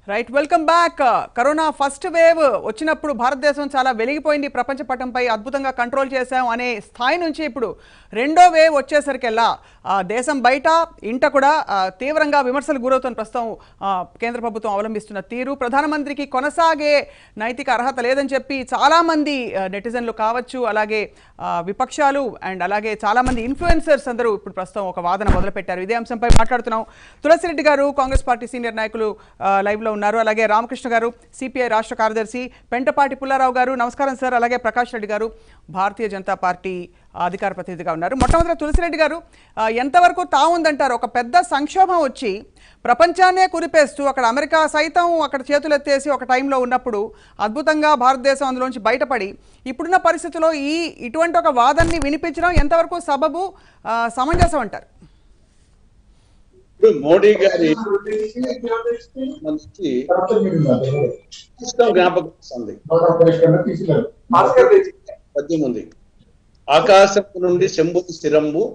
Right welcome back corona first wave వచ్చినప్పుడు భారతదేశం చాలా వెలిగిపోయింది ప్రపంచ పటంపై అద్భుతంగా కంట్రోల్ చేశాం అనే స్థాయి నుంచి ఇప్పుడు రెండో వేవ్ వచ్చేసరికెల్లా ఆ, దేశం బయట ఇంట కూడా ఆ, తీవ్రంగా విమర్శలు గురవుతున్న ప్రస్తుతం ఆ, కేంద్ర ప్రభుత్వం అవలంబిస్తున్న తీరు ప్రధానమంత్రికి కొనసాగే నైతిక అర్హత లేదని చెప్పి చాలామంది ఆ, నెటిజన్లు కావచ్చు అలాగే ఆ, విపక్షాలు అండ్ అలాగే చాలామంది ఇన్ఫ్లుయెన్సర్స్ అందరూ ఇప్పుడు ప్రస్తుతం ఒక వాదన మొదలుపెట్టారు ఇదే అంశంపై మాట్లాడుతున్నాం తులసిరెడ్డి గారు కాంగ్రెస్ పార్టీ సీనియర్ నాయకులు ఆ, లైవ్లో ఉన్నారు అలాగే రామకృష్ణ గారు సిపిఐ రాష్ట్ర కార్యదర్శి పెంటపాటి పుల్లారావు గారు నమస్కారం సార్ అలాగే ప్రకాష్ రెడ్డి గారు భారతీయ జనతా పార్టీ అధికార ప్రతినిధిగా ఉన్నారు మొట్టమొదటి తులసిరెడ్డి గారు ఆ, ఎంతవరకు తావుందంటారు ఒక పెద్ద సంక్షోభం వచ్చి ప్రపంచాన్నే కురిపేస్తూ అక్కడ అమెరికా సైతం అక్కడ చేతులు ఎత్తేసి ఒక టైంలో ఉన్నప్పుడు అద్భుతంగా భారతదేశం అందులోంచి బయటపడి ఇప్పుడున్న పరిస్థితుల్లో ఈ ఇటువంటి ఒక వాదనని వినిపించడం ఎంతవరకు సబబు ఆ, సమంజసం అంటారు ఇప్పుడు మోడీ గారి మనకి ఇష్టం జ్ఞాపకం వస్తుంది పద్యం ఉంది ఆకాశం నుండి శంభుని స్థిరంబు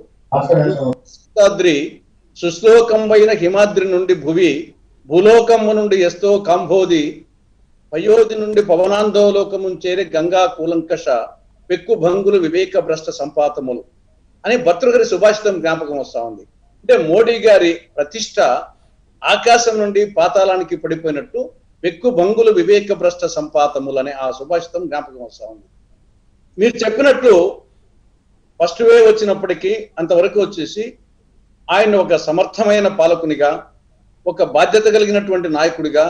సప్తాద్రి సుశ్లోకంబైన హిమాద్రి నుండి భువి భూలోకము నుండి ఎస్తో కాంభోది పయోధి నుండి పవనాందోలోకము చేరి గంగా కూలంకష పెక్కు భంగులు వివేక భ్రష్ట సంపాతములు అని భర్తృగారి సుభాషితం జ్ఞాపకం వస్తా ఉంది అంటే మోడీ గారి ప్రతిష్ట ఆకాశం నుండి పాతాళానికి పడిపోయినట్టు పెక్కు భంగులు వివేక భ్రష్ట సంపాతములు అనే ఆ సుభాషితం జ్ఞాపకం వస్తా ఉంది మీరు చెప్పినట్టు ఫస్ట్ వేవ్ వచ్చినప్పటికీ అంతవరకు వచ్చేసి ఆయన ఒక సమర్థమైన పాలకునిగా ఒక బాధ్యత కలిగినటువంటి నాయకుడిగా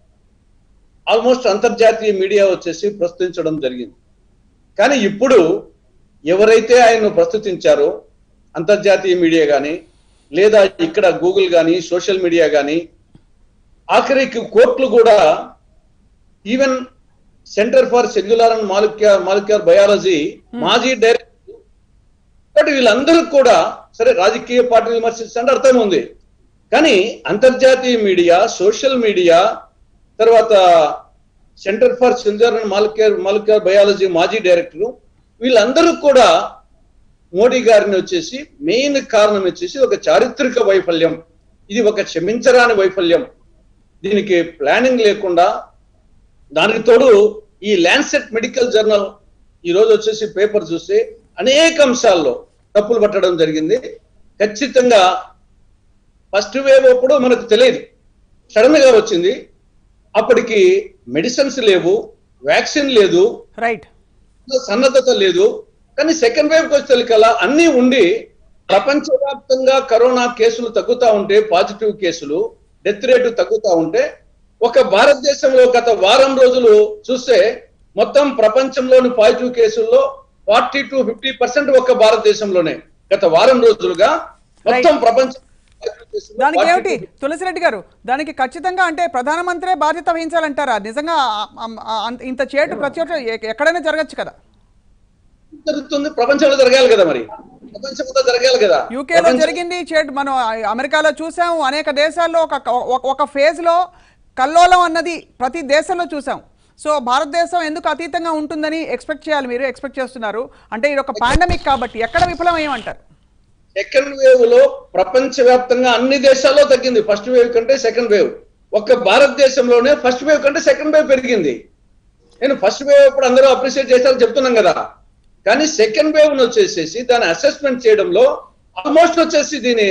ఆల్మోస్ట్ అంతర్జాతీయ మీడియా వచ్చేసి ప్రస్తుతించడం జరిగింది కానీ ఇప్పుడు ఎవరైతే ఆయన్ను ప్రస్తుతించారో అంతర్జాతీయ మీడియా కానీ లేదా ఇక్కడ గూగుల్ కానీ సోషల్ మీడియా కానీ ఆఖరికి కోర్టులు కూడా even centre for cellular and molecular molecular biology మాజీ డైరెక్టర్ బట్ వీళ్ళందరూ కూడా సరే రాజకీయ పార్టీలు విమర్శిస్తుంటే అర్థం ఉంది కానీ అంతర్జాతీయ మీడియా సోషల్ మీడియా తర్వాత centre for cellular and molecular molecular biology మాజీ డైరెక్టర్ వీళ్ళందరూ కూడా మోడీ గారిని వచ్చేసి మెయిన్ కారణం వచ్చేసి ఒక చారిత్రక వైఫల్యం ఇది ఒక క్షమించరాని వైఫల్యం దీనికి ప్లానింగ్ లేకుండా దానికి తోడు ఈ ల్యాన్సెట్ మెడికల్ జర్నల్ ఈ రోజు వచ్చేసి పేపర్ చూస్తే అనేక అంశాల్లో తప్పులు పట్టడం జరిగింది ఖచ్చితంగా ఫస్ట్ వేవ్ అప్పుడు మనకు తెలియదు సడన్ గా వచ్చింది అప్పటికి మెడిసిన్స్ లేవు వ్యాక్సిన్ లేదు రైట్ సన్నద్ధత లేదు కానీ సెకండ్ వేవ్ వచ్చేసరికల్లా అన్ని ఉండి ప్రపంచవ్యాప్తంగా కరోనా కేసులు తగ్గుతా ఉంటే పాజిటివ్ కేసులు డెత్ రేటు తగ్గుతా ఉంటే ఒక భారతదేశంలో గత వారం రోజులు చూస్తే మొత్తం ప్రపంచంలోని పాజిటివ్ కేసుల్లో ఫార్టీ టు ఫిఫ్టీ పర్సెంట్ ఒక్క భారతదేశంలోనే గత వారం రోజులుగా మొత్తం ప్రపంచం positive కేసుల్లో దానికి 40 to ఏమిటి తులసిరెడ్డి గారు దానికి ఖచ్చితంగా అంటే ప్రధానమంత్రే బాధ్యత వహించాలంటారా నిజంగా ఆ- ఆ- ఆ- అంత- ఇంత చేటు ప్రతి ఒక్క ఎ- ఎక్కడైనా జరగచ్చు కదా జరుగుతుంది ప్రపంచంలో జరగాలి కదా మరి ప్రపంచంలో జరగాలి కదా యూకేలో ప్రపంచం- జరిగింది చేటు మనం అమెరికాలో చూసాం అనేక దేశాల్లో ఒక ఒక- ఒక phase లో కల్లోలం అన్నది ప్రతి దేశంలో చూసాం సో భారతదేశం ఎందుకు అతీతంగా ఉంటుందని ఎక్స్పెక్ట్ చేయాలి మీరు ఎక్స్పెక్ట్ చేస్తున్నారు అంటే ఇది ఒక పాండమిక్ కాబట్టి ఎక్కడ విఫలం ఏమంటారు సెకండ్ వేవ్ లో ప్రపంచవ్యాప్తంగా అన్ని దేశాల్లో తగ్గింది ఫస్ట్ వేవ్ కంటే సెకండ్ వేవ్ ఒక్క భారతదేశంలోనే ఫస్ట్ వేవ్ కంటే సెకండ్ వేవ్ పెరిగింది నేను ఫస్ట్ వేవ్ అప్పుడు అందరూ అప్రిషియేట్ చేశారని చెప్తున్నాం కదా కానీ సెకండ్ వేవ్ వచ్చేసేసి దాన్ని అసెస్మెంట్ చేయడంలో ఆల్మోస్ట్ వచ్చేసి దీని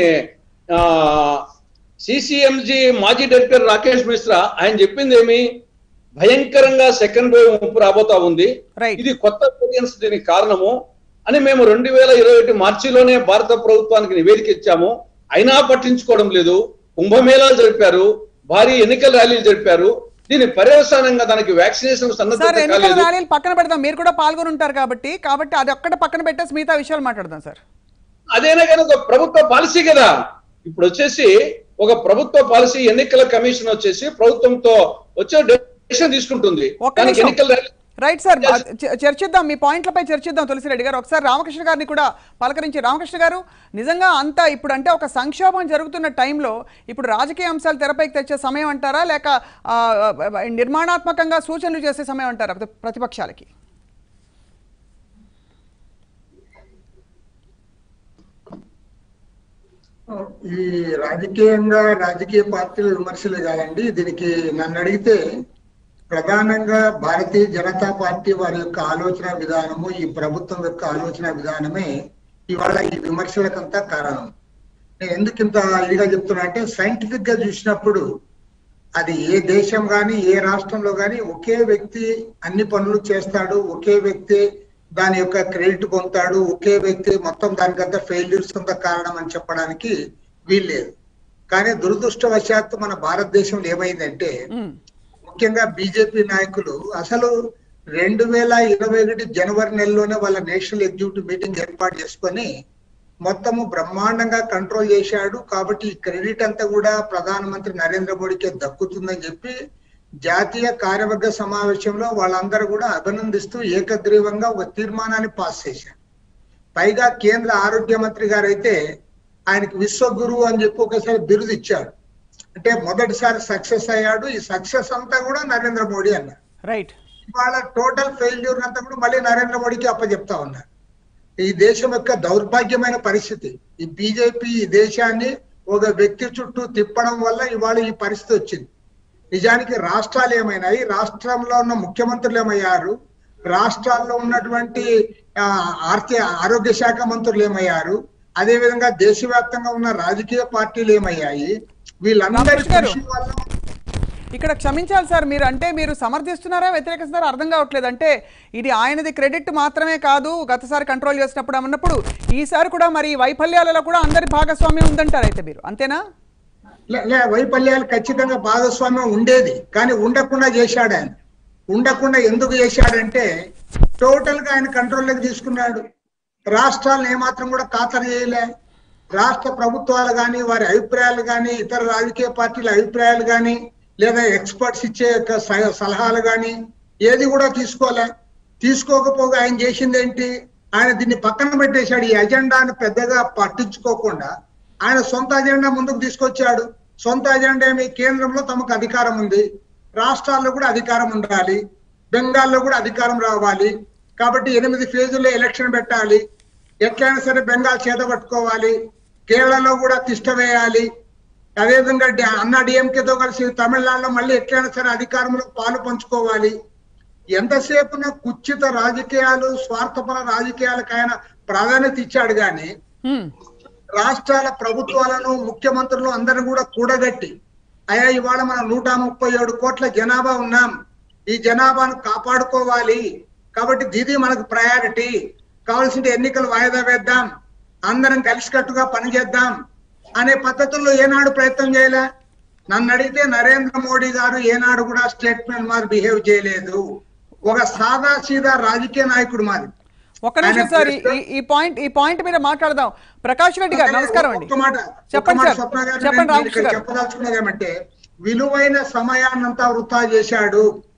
సిసిఎంజి మాజీ డైరెక్టర్ రాకేష్ మిశ్రా ఆయన చెప్పింది ఏమి భయంకరంగా సెకండ్ వేవ్ ముప్పు రాబోతా ఉంది Right. ఇది కొత్త వేరియంట్స్ దీనికి కారణము అని మేము రెండు వేల ఇరవై ఒకటి మార్చిలోనే భారత ప్రభుత్వానికి నివేదిక ఇచ్చాము అయినా పట్టించుకోవడం లేదు కుంభమేళాలు జరిపారు భారీ ఎన్నికల ర్యాలీలు జరిపారు దీని పర్యవసానంగా దానికి వ్యాక్సినేషన్ సార్ సన్నద్ధత ఎన్నికల కాలేదు ర్యాలీలు పక్కన పెడదాం మీరు కూడా పాల్గొని ఉంటారు కాబట్టి కాబట్టి అది ఒక్కటి పక్కన పెట్టేసి మిగతా విషయాలు మాట్లాడదాం సార్ అదేనా కానీ ఒక ప్రభుత్వ పాలసీ కదా ఇప్పుడు వచ్చేసి ఒక ప్రభుత్వ పాలసీ ఎన్నికల కమిషన్ వచ్చేసి ప్రభుత్వంతో వచ్చే డెసిషన్ తీసుకుంటుంది ఒక్క దానికి నిమిషం. ఎన్నికల ర్యాలీ రైట్ సార్ చ- చర్చిద్దాం మీ పాయింట్లపై చర్చిద్దాం తులసిరెడ్డి గారు ఒకసారి రామకృష్ణ గారిని కూడా పలకరించి రామకృష్ణ గారు నిజంగా అంత ఇప్పుడు అంటే ఒక సంక్షోభం జరుగుతున్న టైంలో ఇప్పుడు రాజకీయ అంశాలు తెరపైకి తెచ్చే సమయం అంటారా లేక ఆ, ఆ, నిర్మాణాత్మకంగా సూచనలు చేసే సమయం అంటారా ప్రతి- ప్రతిపక్షాలకి ఈ రాజకీయంగా రాజకీయ పార్టీల విమర్శలు కాదండి దీనికి నన్ను అడిగితే ప్రధానంగా భారతీయ జనతా పార్టీ వారి యొక్క ఆలోచన విధానము ఈ ప్రభుత్వం యొక్క ఆలోచన విధానమే ఇవాళ ఈ విమర్శలకంతా కారణం నేను ఎందుకు ఇంత ఇదిగా చెప్తున్నా అంటే సైంటిఫిక్ గా చూసినప్పుడు అది ఏ దేశం కానీ ఏ రాష్ట్రంలో కానీ ఒకే వ్యక్తి అన్ని పనులు చేస్తాడు ఒకే వ్యక్తి దాని యొక్క క్రెడిట్ పొందుతాడు ఒకే వ్యక్తి మొత్తం దానికంతా ఫెయిల్యూర్స్ అంతా కారణం అని చెప్పడానికి వీల్లేదు కానీ దురదృష్టవశాత్తు మన భారతదేశంలో ఏమైందంటే ఉమ్, ముఖ్యంగా బీజేపీ నాయకులు అసలు రెండు వేల ఇరవై ఒకటి జనవరి నెలలోనే వాళ్ళ నేషనల్ ఎగ్జిక్యూటివ్ మీటింగ్ ఏర్పాటు చేసుకొని మొత్తము బ్రహ్మాండంగా కంట్రోల్ చేశాడు కాబట్టి ఈ క్రెడిట్ అంతా కూడా ప్రధానమంత్రి నరేంద్ర మోడీకే దక్కుతుందని చెప్పి జాతీయ కార్యవర్గ సమావేశంలో వాళ్ళందరూ కూడా అభినందిస్తూ ఏకగ్రీవంగా ఒక తీర్మానాన్ని పాస్ చేశారు పైగా కేంద్ర ఆరోగ్య మంత్రి గారు అయితే ఆయనకి విశ్వగురువు అని చెప్పి ఒకసారి బిరుదు ఇచ్చాడు అంటే మొదటిసారి సక్సెస్ అయ్యాడు ఈ సక్సెస్ అంతా కూడా నరేంద్ర మోడీ అన్నారు రైట్ ఇవాళ టోటల్ ఫెయిల్యూర్ అంతా కూడా మళ్ళీ నరేంద్ర మోడీకి అప్పచెప్తా ఉన్నారు ఈ దేశం యొక్క దౌర్భాగ్యమైన పరిస్థితి ఈ బీజేపీ ఈ దేశాన్ని ఒక వ్యక్తి చుట్టూ తిప్పడం వల్ల ఇవాళ ఈ పరిస్థితి వచ్చింది నిజానికి రాష్ట్రాలు ఏమైనాయి రాష్ట్రంలో ఉన్న ముఖ్యమంత్రులు ఏమయ్యారు రాష్ట్రాల్లో ఉన్నటువంటి ఆ, ఆర్థిక ఆరోగ్య శాఖ మంత్రులు ఏమయ్యారు అదే విధంగా దేశవ్యాప్తంగా ఉన్న రాజకీయ పార్టీలు ఏమయ్యాయి వీళ్ళందరి రామకృష్ణ గారు. కృషి వల్ల ఇక్కడ క్షమించాలి సార్ మీరు అంటే మీరు సమర్థిస్తున్నారా వ్యతిరేకిస్తున్నారా అర్థం కావట్లేదు అంటే ఇది ఆయనది క్రెడిట్ మాత్రమే కాదు గతసారి కంట్రోల్ చేసినప్పుడు అన్నప్పుడు ఈసారి కూడా మరి ఈ వైఫల్యాలలో కూడా అందరి భాగస్వామ్యం ఉందంటారు అయితే మీరు అంతేనా లే- లే వైఫల్యాలు ఖచ్చితంగా భాగస్వామ్యం ఉండేది కానీ ఉండకుండా చేశాడు ఆయన ఉండకుండా ఎందుకు చేశాడంటే టోటల్ గా ఆయన కంట్రోల్లోకి తీసుకున్నాడు రాష్ట్రాలను ఏమాత్రం కూడా ఖాతరు చేయలే రాష్ట్ర ప్రభుత్వాలు కానీ వారి అభిప్రాయాలు కానీ ఇతర రాజకీయ పార్టీల అభిప్రాయాలు కానీ లేదా ఎక్స్పర్ట్స్ ఇచ్చే యొక్క స- సలహాలు కానీ ఏది కూడా తీసుకోలే తీసుకోకపోగా ఆయన చేసింది ఏంటి ఆయన దీన్ని పక్కన పెట్టేశాడు ఈ అజెండాను పెద్దగా పట్టించుకోకుండా ఆయన సొంత అజెండా ముందుకు తీసుకొచ్చాడు సొంత అజెండా ఏమి కేంద్రంలో తమకు అధికారం ఉంది రాష్ట్రాల్లో కూడా అధికారం ఉండాలి బెంగాల్లో కూడా అధికారం రావాలి కాబట్టి ఎనిమిది ఫేజుల్లో ఎలక్షన్ పెట్టాలి ఎట్లయినా సరే బెంగాల్ చేత పట్టుకోవాలి కేరళలో కూడా తిష్ట వేయాలి అదేవిధంగా డి- అన్నా డిఎంకేతో కలిసి తమిళనాడులో మళ్ళీ ఎట్లయినా సరే అధికారంలో పాలు పంచుకోవాలి ఎంతసేపున కుచ్చిత రాజకీయాలు స్వార్థపర రాజకీయాలకు ఆయన ప్రాధాన్యత ఇచ్చాడు కానీ హ్మ్. రాష్ట్రాల ప్రభుత్వాలను ముఖ్యమంత్రులు అందరిని కూడా కూడగట్టి అయ్యా ఇవాళ మనం నూట ముప్పై ఏడు కోట్ల జనాభా ఉన్నాం ఈ జనాభాను కాపాడుకోవాలి కాబట్టి దీది మనకు ప్రయారిటీ కావాల్సిన ఎన్నికలు వాయిదా వేద్దాం అందరం కలిసికట్టుగా పనిచేద్దాం అనే పద్ధతుల్లో ఏనాడు ప్రయత్నం చేయలే నన్ను అడిగితే నరేంద్ర మోడీ గారు ఏనాడు కూడా స్టేట్మెంట్ మాది బిహేవ్ చేయలేదు ఒక సాదా సీదా రాజకీయ నాయకుడు మాది ఒక్క నిమిషం సార్ ఈ- ఈ- ఈ పాయింట్ ఈ పాయింట్ మీద మాట్లాడదాం ప్రకాష్ రెడ్డి గారు నమస్కారం అండి ఒక్క మాట చెప్పండి ఒక్క మాట సార్. స్వప్న గారు, చెప్పండి నేను రామకృష్ణ ఇక్కడ గారు. చెప్పదలుచుకున్నది ఏమంటే విలువైన సమయాన్నంతా వృధా చేశాడు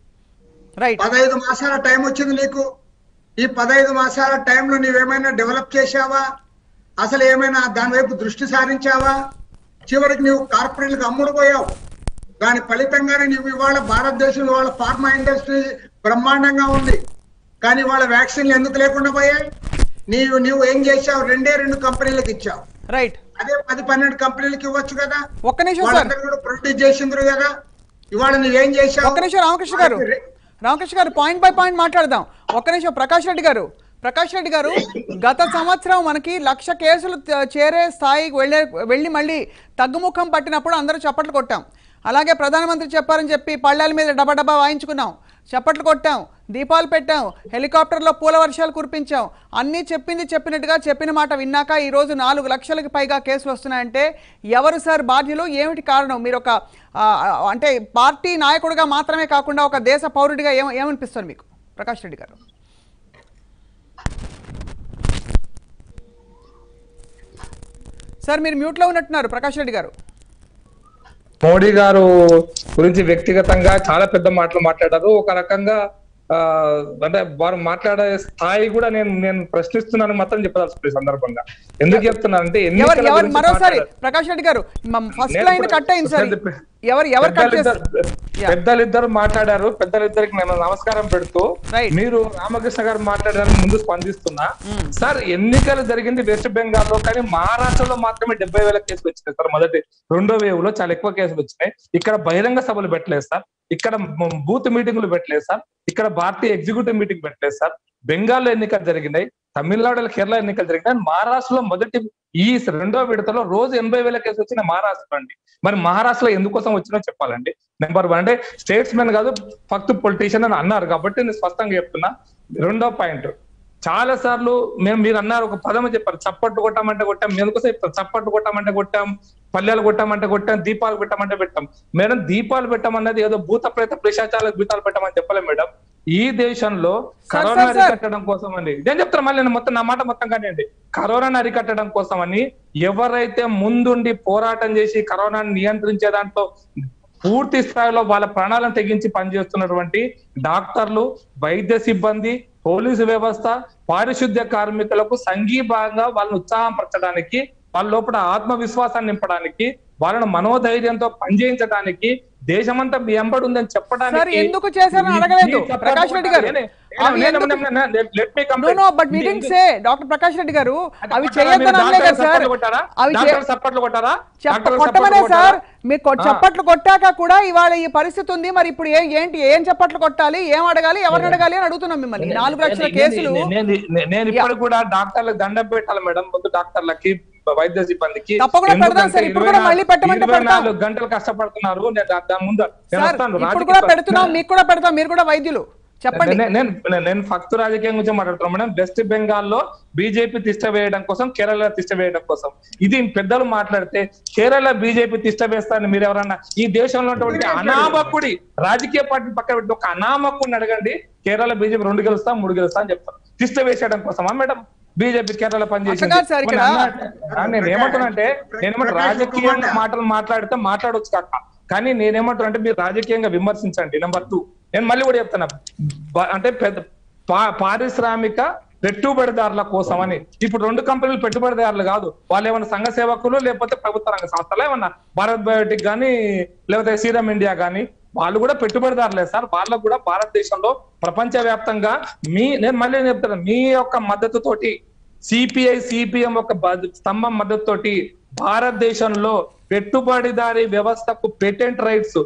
రైట్ పదహైదు మాసాల టైం వచ్చింది నీకు ఈ పదహైదు మాసాల టైంలో నీవేమైనా డెవలప్ చేశావా అసలు ఏమైనా దాని వైపు దృష్టి సారించావా చివరికి నువ్వు కార్పొరేట్లకు అమ్ముడు పోయావు దాని ఫలితంగానే నువ్వు ఇవాళ భారతదేశంలో వాళ్ళ ఫార్మా ఇండస్ట్రీ బ్రహ్మాండంగా ఉంది కానీ వాళ్ళ వ్యాక్సిన్లు ఎందుకు లేకుండా పోయాయి నీవు నువ్వు ఏం చేశావు రెండే రెండు కంపెనీలకు ఇచ్చావు రైట్ అదే పది పన్నెండు కంపెనీలకు ఇవ్వచ్చు కదా ఒక్క నిమిషం సార్ వాళ్ళందరూ కూడా ప్రొడ్యూస్ చేసిండ్రు కదా ఇవాళ నువ్వేం చేశావు ఒక్క నిమిషం రామకృష్ణ గారు రామకృష్ణ గారు పాయింట్ బై పాయింట్ మాట్లాడదాం ఒక్క నిమిషం ప్రకాష్ రెడ్డి గారు ప్రకాష్ రెడ్డి గారు గత సంవత్సరం మనకి లక్ష కేసులు త- చేరే స్థాయికి వెళ్ళే వెళ్ళి మళ్ళీ తగ్గుముఖం పట్టినప్పుడు అందరూ చప్పట్లు కొట్టాం అలాగే ప్రధానమంత్రి చెప్పారని చెప్పి పళ్ళాల మీద డబా డబా వాయించుకున్నాం చప్పట్లు కొట్టాం దీపాలు పెట్టాం హెలికాప్టర్లో పూల వర్షాలు కురిపించాం అన్నీ చెప్పింది చెప్పినట్టుగా చెప్పిన మాట విన్నాక ఈరోజు నాలుగు లక్షలకు పైగా కేసులు వస్తున్నాయంటే ఎవరు సార్ బాధ్యులు ఏమిటి కారణం మీరు ఒక ఆ, అంటే పార్టీ నాయకుడిగా మాత్రమే కాకుండా ఒక దేశ పౌరుడిగా ఏమ ఏమనిపిస్తుంది మీకు ప్రకాష్ రెడ్డి గారు సార్ మీరు మ్యూట్లో ఉన్నట్టున్నారు ప్రకాష్ రెడ్డి గారు మోడీ గారు గురించి వ్యక్తిగతంగా చాలా పెద్ద మాటలు మాట్లాడారు ఒక రకంగా ఆ అంటే వారు మాట్లాడే స్థాయి కూడా నేను నేను ప్రశ్నిస్తున్నాను మాత్రం చెప్పదలుచుకునే సందర్భంగా ఎందుకు చెప్తున్నానంటే ఎవరు ఎన్నికల ఎవరు గురించి మరోసారి మాట్లాడారు. ప్రకాష్ రెడ్డి గారు ఫస్ట్ నేను లైన్ ఇప్పుడు కట్ అయింది సార్ చెప్పే- ఎవరు ఎవరు కట్ పెద్దలు చేస్తారు ఇద్దరు- Yeah. పెద్దలిద్దరు మాట్లాడారు పెద్దలిద్దరికి నేను నమస్కారం పెడుతూ Right. మీరు రామకృష్ణ గారు మాట్లాడడానికి ముందు స్పందిస్తున్నా సార్ ఎన్నికలు జరిగింది వెస్ట్ బెంగాల్ లో కానీ మహారాష్ట్రలో మాత్రమే డెబ్బై వేల కేసులు వచ్చినాయి సార్ మొదటి రెండో వేవ్ లో చాలా ఎక్కువ కేసులు వచ్చినాయి ఇక్కడ బహిరంగ సభలు పెట్టలేదు సార్ ఇక్కడ మ- బూత్ మీటింగులు పెట్టలేదు సార్ ఇక్కడ భారతీయ ఎగ్జిక్యూటివ్ మీటింగ్ పెట్టలేదు సార్ బెంగాల్లో ఎన్నికలు జరిగినాయి తమిళనాడులో కేరళ ఎన్నికలు జరిగినాయి మహారాష్ట్రలో మొదటి ఈ రెండో విడతలో రోజు ఎనభై వేల కేసులు వచ్చిన మహారాష్ట్ర అండి మరి మహారాష్ట్రలో ఎందుకోసం వచ్చినో చెప్పాలండి నెంబర్ వన్ అంటే స్టేట్స్ మెన్ కాదు ఫక్త్ పొలిటీషియన్ అని అన్నారు కాబట్టి నేను స్పష్టంగా చెప్తున్నా రెండో పాయింట్ చాలా సార్లు మేము మీరు అన్నారు ఒక పదం చెప్పారు చప్పట్లు కొట్టామంటే కొట్టాం మేము ఎందుకోసం చెప్తాం చప్పట్లు కొట్టామంటే కొట్టాం పల్లెలు కొట్టామంటే కొట్టాం దీపాలు పెట్టామంటే పెట్టాం మేడం దీపాలు పెట్టామన్నది ఏదో భూత ప్రేత పిశాచాలకు దీపాలు పెట్టామని చెప్పలేం మేడం ఈ దేశంలో సార్, కరోనా సార్, సార్. అరికట్టడం కోసం అండి నేను చెప్తాను మళ్ళీ నేను మొత్తం నా మాట మొత్తం కానివ్వండి కరోనాను అరికట్టడం కోసం అని ఎవరైతే ముందుండి పోరాటం చేసి కరోనాను నియంత్రించే దాంట్లో పూర్తి స్థాయిలో వాళ్ళ ప్రాణాలను తెగించి పనిచేస్తున్నటువంటి డాక్టర్లు వైద్య సిబ్బంది పోలీసు వ్యవస్థ పారిశుద్ధ్య కార్మికులకు సంఘీభాగంగా వాళ్ళని ఉత్సాహపరచడానికి వాళ్ళ లోపల ఆత్మవిశ్వాసాన్ని నింపడానికి వాళ్ళను మనోధైర్యంతో పనిచేయించడానికి దేశమంతా మీ ఎంబడి ఉందని చెప్పడానికి సార్, ఎందుకు చేశారని ఈ- అడగలేదు. ఈ ప్రకాష్ రెడ్డి గారు. నేను- అవి నేను- ఎందుకు- నేను- నేను- నేను- let me no complete. No but మీ ఇది- డెంట్ సే డాక్టర్ ప్రకాష్ రెడ్డి గారు అంటే అవి కొట్టారా? చేయొద్దని మీరు అనలే కదా డాక్టర్ సార్ చప్పట్లు కొట్టారా? అవి చే- డాక్టర్ చప్పట్లు కొట్టారా చెప్ప డాక్టర్ కొట్టమనే చప్పట్లు సార్ కొట్టారా? మీకు కొ- ఆ. చప్పట్లు కొట్టాక కూడా ఇవాళ ఈ పరిస్థితి ఉంది మరి ఇప్పుడు ఏ- ఏంటి ఏం చప్పట్లు కొట్టాలి ఏం అడగాలి ఎవరిని అడగాలి అని అడుగుతున్నాం మిమ్మల్ని ఈ నాలుగు లక్షల నేను- కేసులు నేను- నేను- నేను- నేను ఇప్పుడు కూడా డాక్టర్లకు దండం పెట్టాలి మేడం ముందు డాక్టర్లకి వైద్య సిబ్బందికి తప్పకుండా ఎందుకంటే పెడదాం సార్. ఇప్పుడు కూడా ఇరవై మళ్ళీ పెట్టమంటే ఇరవై పెడతాం. నాలుగు గంటలు కష్టపడుతున్నారు నేను దా- దాని ముందు నేను సార్ వస్తాను. ఇప్పుడు రాజకీయ కూడా ప- పెడుతున్నాం మీకు కూడా పెడతాం మీరు కూడా వైద్యులు చెప్పండి నేను- నేను నేను- నేను ఫక్తు రాజకీయం గురించి మాట్లాడుతున్నాను మేడం వెస్ట్ బెంగాల్ లో బీజేపీ తిష్ట వేయడం కోసం కేరళ తిష్ట వేయడం కోసం ఇది పెద్దలు మాట్లాడితే కేరళ బీజేపీ తిష్ట వేస్తారని మీరు ఎవరన్నా ఈ దేశంలో ఉన్నటువంటి అనామకుడి రాజకీయ పార్టీ పక్కన పెట్టి ఒక అనామకుడిని అడగండి కేరళ బీజేపీ రెండు గెలుస్తా మూడు గెలుస్తా అని చెప్తారు తిష్ట వేసేయడం కోసమా మేడం బీజేపీ కేరళ పనిచేసింది అట్లా కాదు సార్ ఇక్కడ. కొన్ని అన్నా- ఆ, నేను ఏమంటున్నా నేనేమంటే రాజకీయంగా మాటలు మాట్లాడితే మాట్లాడొచ్చు కాక కానీ నేనేమంటున్నా అంటే మీరు రాజకీయంగా విమర్శించండి నెంబర్ టూ నేను మళ్ళీ కూడా చెప్తున్నా బ- అంటే పెద్ద పా- పారిశ్రామిక పెట్టుబడిదారుల కోసం అని ఇప్పుడు రెండు కంపెనీలు పెట్టుబడిదారులు కాదు వాళ్ళు ఏమైనా సంఘ సేవకులు లేకపోతే ప్రభుత్వ రంగ సంస్థలు ఏమన్నా భారత్ బయోటిక్ కానీ లేకపోతే సీరం ఇండియా కానీ వాళ్ళు కూడా పెట్టుబడిదారులే సార్ వాళ్ళకు కూడా భారతదేశంలో ప్రపంచ వ్యాప్తంగా మీ నేను మళ్ళీ చెప్తాను మీ యొక్క మద్దతుతోటి సిపిఐ సిపిఎం ఒక బ- స్తంభం మద్దతుతోటి భారతదేశంలో పెట్టుబడిదారి వ్యవస్థకు పేటెంట్ రైట్స్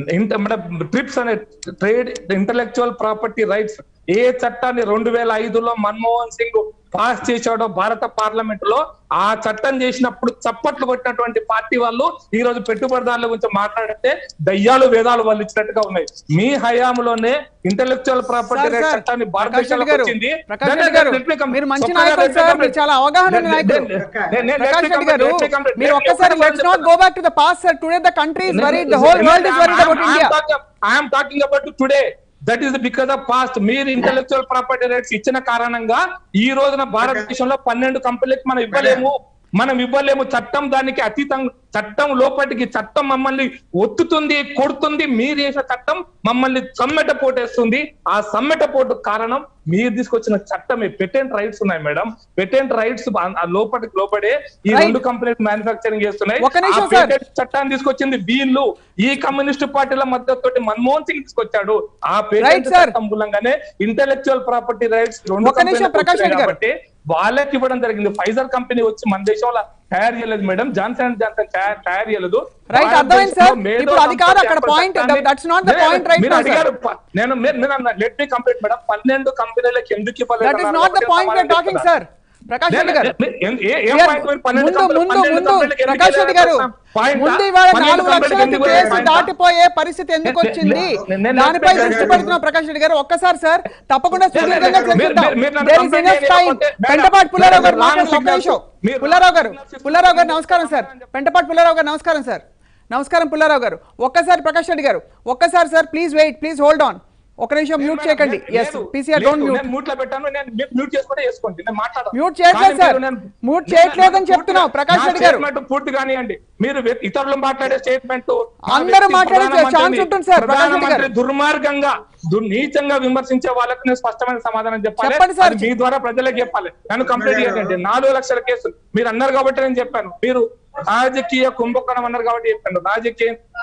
ట్రిప్స్ అనే ట్రేడ్ ఇంటలెక్చువల్ ప్రాపర్టీ రైట్స్ ఏ చట్టాన్ని రెండు వేల ఐదులో మన్మోహన్ సింగ్ పాస్ చేశాడో భారత పార్లమెంట్ లో ఆ చట్టం చేసినప్పుడు చప్పట్లు కొట్టినటువంటి పార్టీ వాళ్ళు ఈ రోజు పెట్టుబడిదారుల గురించి మాట్లాడితే దయ్యాలు వేదాలు వాళ్ళు ఇచ్చినట్టుగా ఉన్నాయి మీ హయాంలోనే intellectual property sir, right sir, చట్టాన్ని ప్రకాష్ రెడ్డి భారతదేశంలోకి గారు, వచ్చింది ప్రకాష్ నేను- రెడ్డి గారు, let me come- మీరు మంచి ఒక్కసారి నాయకులు let me సార్, complete. మీరు చాలా అవగాహన ఉన్న నేను- నాయకులు. నేను- నేను- నేను- let Prakash me Reddy complete, గారు let me complete. మీరు నేను ఒక్కసారి ఒక్కసారి let's not go back to the past sir today the country is worry the whole world is worry about India I'm talking about today that is because of past మీరు intellectual property rights ఇచ్చిన కారణంగా ఈ రోజున భారతదేశంలో పన్నెండు కంపెనీలకు మనం ఇవ్వలేము మనం ఇవ్వలేము చట్టం దానికి అతీతం చట్టం లోపటికి చట్టం మమ్మల్ని ఒత్తుతుంది కొడుతుంది మీరు చేసిన చట్టం మమ్మల్ని సమ్మెట పోటేస్తుంది ఆ సమ్మెట పోటు కారణం మీరు తీసుకొచ్చిన చట్టమే పెటెంట్ రైట్స్ ఉన్నాయి మేడం పెటెంట్ రైట్స్ లోపలికి లోపడే ఈ Right. రెండు కంపెనీలు మ్యానుఫాక్చరింగ్ చేస్తున్నాయి ఒక్క నిమిషం ఆ సార్. patent చట్టాన్ని తీసుకొచ్చింది వీళ్ళు ఈ కమ్యూనిస్ట్ పార్టీల మద్దతుతోటి మన్మోహన్ సింగ్ తీసుకొచ్చాడు ఆ Right, పేటెంట్ sir. చట్టం మూలంగానే ఇంటెలెక్చువల్ ప్రాపర్టీ రైట్స్ రెండు ఒక్క నిమిషం, కంపెనీలకు ప్రకాష్ రెడ్డి వచ్చాయి గారు. కాబట్టి వాళ్ళకి ఇవ్వడం జరిగింది ఫైజర్ కంపెనీ వచ్చి మన దేశంలో తయారు చేయలేదు మేడం జాన్సన్ అండ్ జాన్సన్ తయారు తయారు చేయలేదు Right, అర్థమైంది సార్. భారతదేశంలో మేధో ఇప్పుడు అది కాదు అక్కడ సంపత్తి point. చట్టాన్ని- That's not the నేను- point right మీరు now, sir. అడిగారు ప- నేను మీరు- మీరు అన్న లెట్ మీ కంప్లీట్ మేడం పన్నెండు కంపెనీలకు ఎందుకు ఇవ్వలేదు దట్ ఇస్ అన్నారు నాట్ ద ఒకటే పాయింట్ సమాధానం టాకింగ్ చెప్తున్నా. సార్ ప్రకాష్ రెడ్డి గారు ఏ- ఏ- ఏ We are- point మీరు పన్నెండు ముందు కంపెనీలు- ముందు పన్నెండు ముందు కంపెనీలకు ఎందుకు ప్రకాష్ రెడ్డి గారు ఇవ్వలేదు? Point ఆ? ముందు ఇవాళ పన్నెండు నాలుగు కంపెనీలకు లక్షలకు ఎందుకు కేసు ఇవ్వలేదు? దాటిపోయే పరిస్థితి ఎందుకు నే- వచ్చింది నే- నే- దానిపై నేను- దృష్టి పెడుతున్నాం ప్రకాష్ రెడ్డి గారు ఒక్కసారి సార్ తప్పకుండా మీరు- సుదీర్ఘంగా మీరు- చర్చిద్దాం మీరు- మీరు నన్ను there is complaint enough time చేయకపోతే- పెంటపాటి పుల్లారావు గారు మీరు మాట్లాడండి ఒక్క రాంగ్ నిమిషం మీరు- పుల్లారావు గారు పుల్లారావు గారు నమస్కారం సార్ పెంటపాటి పుల్లారావు గారు నమస్కారం సార్ నమస్కారం పుల్లారావు గారు ఒక్కసారి ప్రకాష్ రెడ్డి గారు ఒక్కసారి sir please wait please hold on ఒక నిమిషం మ్యూట్ చేయకండి yes PCR don't mute mute లో పెట్టాను నేను మ్యూట్ చేసుకుంటే చేసుకోండి నేను మాట్లాడను Mute చేయట్లేదు కానీ సార్. మీరు నేను- Mute చేయట్లేదని నేను- చెప్తున్నాం, ప్రకాష్ నా రెడ్డి గారు. statement పూర్తి కానివ్వండి మీరు వ్య- ఇతరులు మాట్లాడే స్టేట్మెంట్ అందరూ మాట్లాడే ఛాన్స్ ఉంటుంది సార్, ప్రకాష్ రెడ్డి గారు. దుర్మార్గంగా దుర్- నీచంగా విమర్శించే వాళ్ళకి నేను స్పష్టమైన సమాధానం చెప్పాలి చెప్పండి సార్. అది మీ ద్వారా ప్రజలకు చెప్పాలి నన్ను కంప్లీట్ చేయండి నాలుగు లక్షల కేసులు మీరు అన్నారు కాబట్టి నేను చెప్పాను మీరు రాజకీయ కుంభకోణం అన్నారు కాబట్టి చెప్పాను రాజకీయ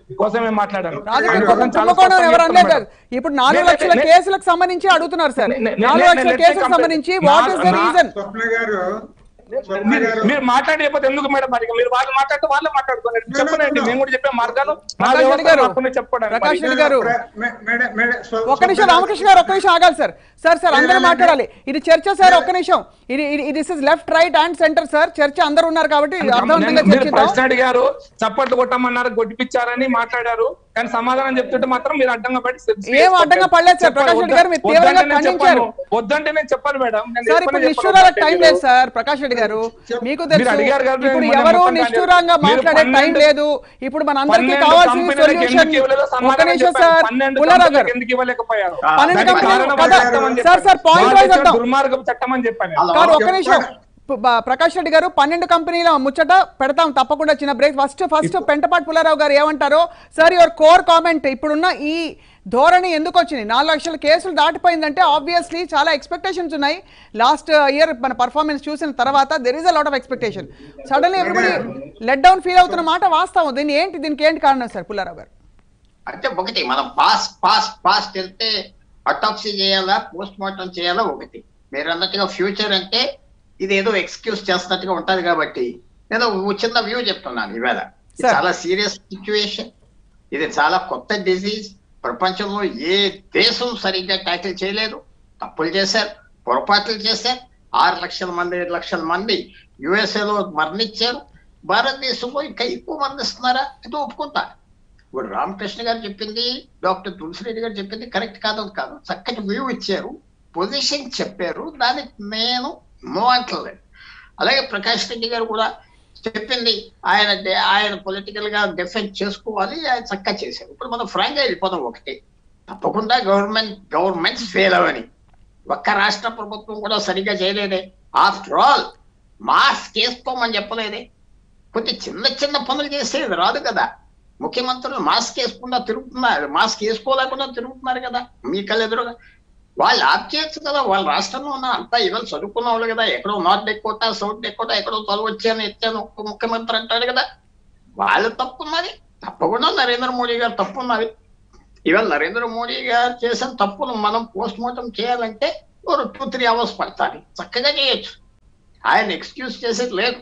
కోసమే మాట్లాడాను రాజకీయ అందుకోసం చాలా కుంభకోణం స్పష్టంగా ఎవరు చెప్తున్నా అనలేదు మేడం. ఇప్పుడు నాలుగు నే- లక్షల నే- కేసులకు సంబంధించి అడుగుతున్నారు సార్ నే- నే- నాలుగు నే- లక్షల నే- కేసులకు నే- సంబంధించి నా- వాట్ ఇస్ ద నా- రీజన్ స్వప్న గారు స్వప్న మీరు- గారు మీరు మాట్లాడకపోతే ఎందుకు మేడం మరి మీరు వాళ్ళు మాట్లాడితే వాళ్ళే మాట్లాడుకోండి చెప్పనండి మేము కూడా చెప్పే మార్గాలు మా ప్రకాష్ రెడ్డి వ్యవస్థ గారు, మాకున్నాయి చెప్పుకోవడానికి ప్రకాష్ మరి. రెడ్డి గారు. ప్ర- మే- మేడం- మేడం, స్వ- ఒక్క నిమిషం స్వప్న రామకృష్ణ గారు ఒక్క నిమిషం ఆగాలి సార్ సార్ సార్ అందరూ మాట్లాడాలి ఇది చర్చ సార్ ఒక్క నిమిషం ఇది ఇది this is left right and centre sir చర్చ అందరూ ఉన్నారు కాబట్టి అర్థవంతంగా నేను- మీరు చర్చిద్దాం ప్రశ్న అడిగారు చప్పట్లు కొట్టమన్నారు కొట్టిపించారని మాట్లాడారు కానీ సమాధానం చెప్తుంటే మాత్రం మీరు అడ్డంగా పడి ఏం అడ్డంగా పడలేదు సార్. ప్రకాష్ రెడ్డి గారు మీరు వద్దంటే తీవ్రంగా నేను ఖండించారు. చెప్పను. వద్దంటే నేను చెప్పాను మేడం నేను సార్ చెప్పను, ఇప్పుడు చెప్పను, నిష్ఠూరాలకు వద్దంటే టైం మీరు- లేదు సార్ ప్రకాష్ రెడ్డి గారు మీకు మీరు తెలుసు అడిగారు కదా, ఇప్పుడు నేను ఎవరు మొత్తం నిష్ఠూరంగా మీరు మాట్లాడే టైం పన్నెండు- లేదు ఇప్పుడు మన అందరికీ పన్నెండు కావాల్సిన కంపెనీలకు సొల్యూషన్ ఎందుకు ఇవ్వలేదో ఒక్క సమాధానం నిమిషం చెప్పాను. సార్ పన్నెండు పుల్లారావు గారు కంపెనీలకు ఎందుకు ఇవ్వలేకపోయారు పన్నెండు దానికి కంపెనీలు కారణం కదా. చట్టం అని సార్, సార్, చెప్పాను. point వాళ్ళు wise ఇచ్చిన వద్దాం. దుర్మార్గపు చట్టం అని చెప్పాను కాదు ఒక్క చెప్పండి. నిమిషం ప- బ- ప్రకాష్ రెడ్డి గారు పన్నెండు కంపెనీల ముచ్చట పెడతాం తప్పకుండా చిన్న break first first Pentapati Pullarao garu ఏమంటారో సార్ యువర్ కోర్ కామెంట్ ఇప్పుడున్న ఈ ధోరణి ఎందుకు వచ్చింది నాలుగు లక్షల కేసులు దాటిపోయిందంటే ఆబ్వియస్లీ చాలా ఎక్స్పెక్టేషన్స్ ఉన్నాయి లాస్ట్ ఇయర్ మన పర్ఫార్మెన్స్ చూసిన తర్వాత there is a lot of expectation suddenly everybody let down feel అవుతున్న మాట వాస్తవం దీని ఏంటి దీనికి ఏంటి కారణం సార్ పుల్లారావు గారు అంటే ఒకటి మనం పాస్ పాస్ పాస్ట్ వెళ్తే అటాక్సీ చేయాలా పోస్ట్ మార్టం చేయాలా ఒకటి మీరు అన్నట్టుగా ఫ్యూచర్ అంటే ఇది ఏదో ఎక్స్క్యూజ్ చేస్తున్నట్టుగా ఉంటది కాబట్టి నేను ఒక చిన్న వ్యూ చెప్తున్నాను ఈవేళ ఇది Sir. చాలా సీరియస్ సిచ్యువేషన్ ఇది చాలా కొత్త డిజీజ్ ప్రపంచంలో ఏ దేశం సరిగ్గా ట్యాకిల్ చేయలేదు తప్పులు చేశారు పొరపాట్లు చేశారు ఆరు లక్షల మంది ఏడు లక్షల మంది యుఎస్ఏలో మరణించారు భారతదేశంలో ఇంకా ఎక్కువ మరణిస్తున్నారా అది ఒప్పుకుంటా ఇప్పుడు రామకృష్ణ గారు చెప్పింది డాక్టర్ తులసిరెడ్డి గారు చెప్పింది కరెక్ట్ కాదు కాదు చక్కటి వ్యూ ఇచ్చారు పొజిషన్ చెప్పారు దానికి నేను నో అంటలేదు అలాగే ప్రకాష్ రెడ్డి గారు కూడా చెప్పింది ఆయన డే- ఆయన పొలిటికల్ గా డిఫెండ్ చేసుకోవాలి ఆయన చక్కగా చేశారు ఇప్పుడు మనం ఫ్రాంక్ గా వెళ్ళిపోదాం ఒకటి తప్పకుండా గవర్నమెంట్ గవర్నమెంట్స్ ఫెయిల్ అవని ఒక్క రాష్ట్ర ప్రభుత్వం కూడా సరిగ్గా చేయలేదే ఆఫ్టర్ ఆల్ మాస్క్ వేసుకోమని చెప్పలేదే కొన్ని చిన్న చిన్న పనులు చేసేది రాదు కదా ముఖ్యమంత్రులు మాస్క్ వేసుకుండా తిరుగుతున్నారు మాస్క్ వేసుకోలేకుండా తిరుగుతున్నారు కదా మీ కళ్ళు ఎదురుగా వాళ్ళు ఆప్ చేయొచ్చు కదా వాళ్ళ రాష్ట్రంలో ఉన్న అంతా ఇవాళ చదువుకున్న వాళ్ళు కదా ఎక్కడో నార్త్ డెకోటా సౌత్ డెకోటా ఎక్కడో చదువు వచ్చాను ఎత్తాను ఒక్క ముఖ్యమంత్రి అంటాడు కదా వాళ్ళు తప్పున్నది తప్పకుండా నరేంద్ర మోడీ గారు తప్పున్నది ఇవాళ నరేంద్ర మోడీ గారు చేసిన తప్పును మనం పోస్ట్ మార్టం చేయాలంటే ఒక టూ త్రీ అవర్స్ పడుతుంది చక్కగా చేయొచ్చు ఆయన ఎక్స్క్యూజ్ చేసేది లేదు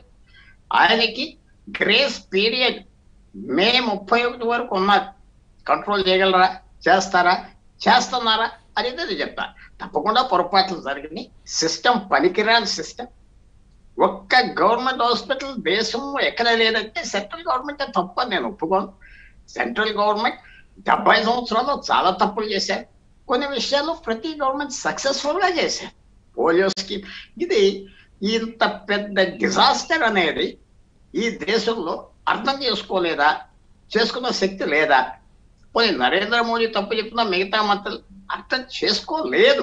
ఆయనకి గ్రేస్ పీరియడ్ మే ముప్పై ఒకటి వరకు ఉన్నారు కంట్రోల్ చేయగలరా చేస్తారా చేస్తున్నారా అనేది అది చెప్తా తప్పకుండా పొరపాట్లు జరిగినాయి సిస్టమ్ పనికిరాని సిస్టమ్ ఒక్క గవర్నమెంట్ హాస్పిటల్ దేశం ఎక్కడ లేదంటే సెంట్రల్ గవర్నమెంట్ తప్ప నేను ఒప్పుకోను సెంట్రల్ గవర్నమెంట్ డెబ్బై సంవత్సరాలు చాలా తప్పులు చేశారు కొన్ని విషయాల్లో ప్రతి గవర్నమెంట్ సక్సెస్ఫుల్ గా చేశారు పోలియో స్కీమ్ ఇది ఇంత పెద్ద డిజాస్టర్ అనేది ఈ దేశంలో అర్థం చేసుకోలేదా చేసుకున్న శక్తి లేదా పోనీ నరేంద్ర మోడీ తప్పు చెప్పినా మిగతా మంత్రులు అర్థం చేసుకోలేదు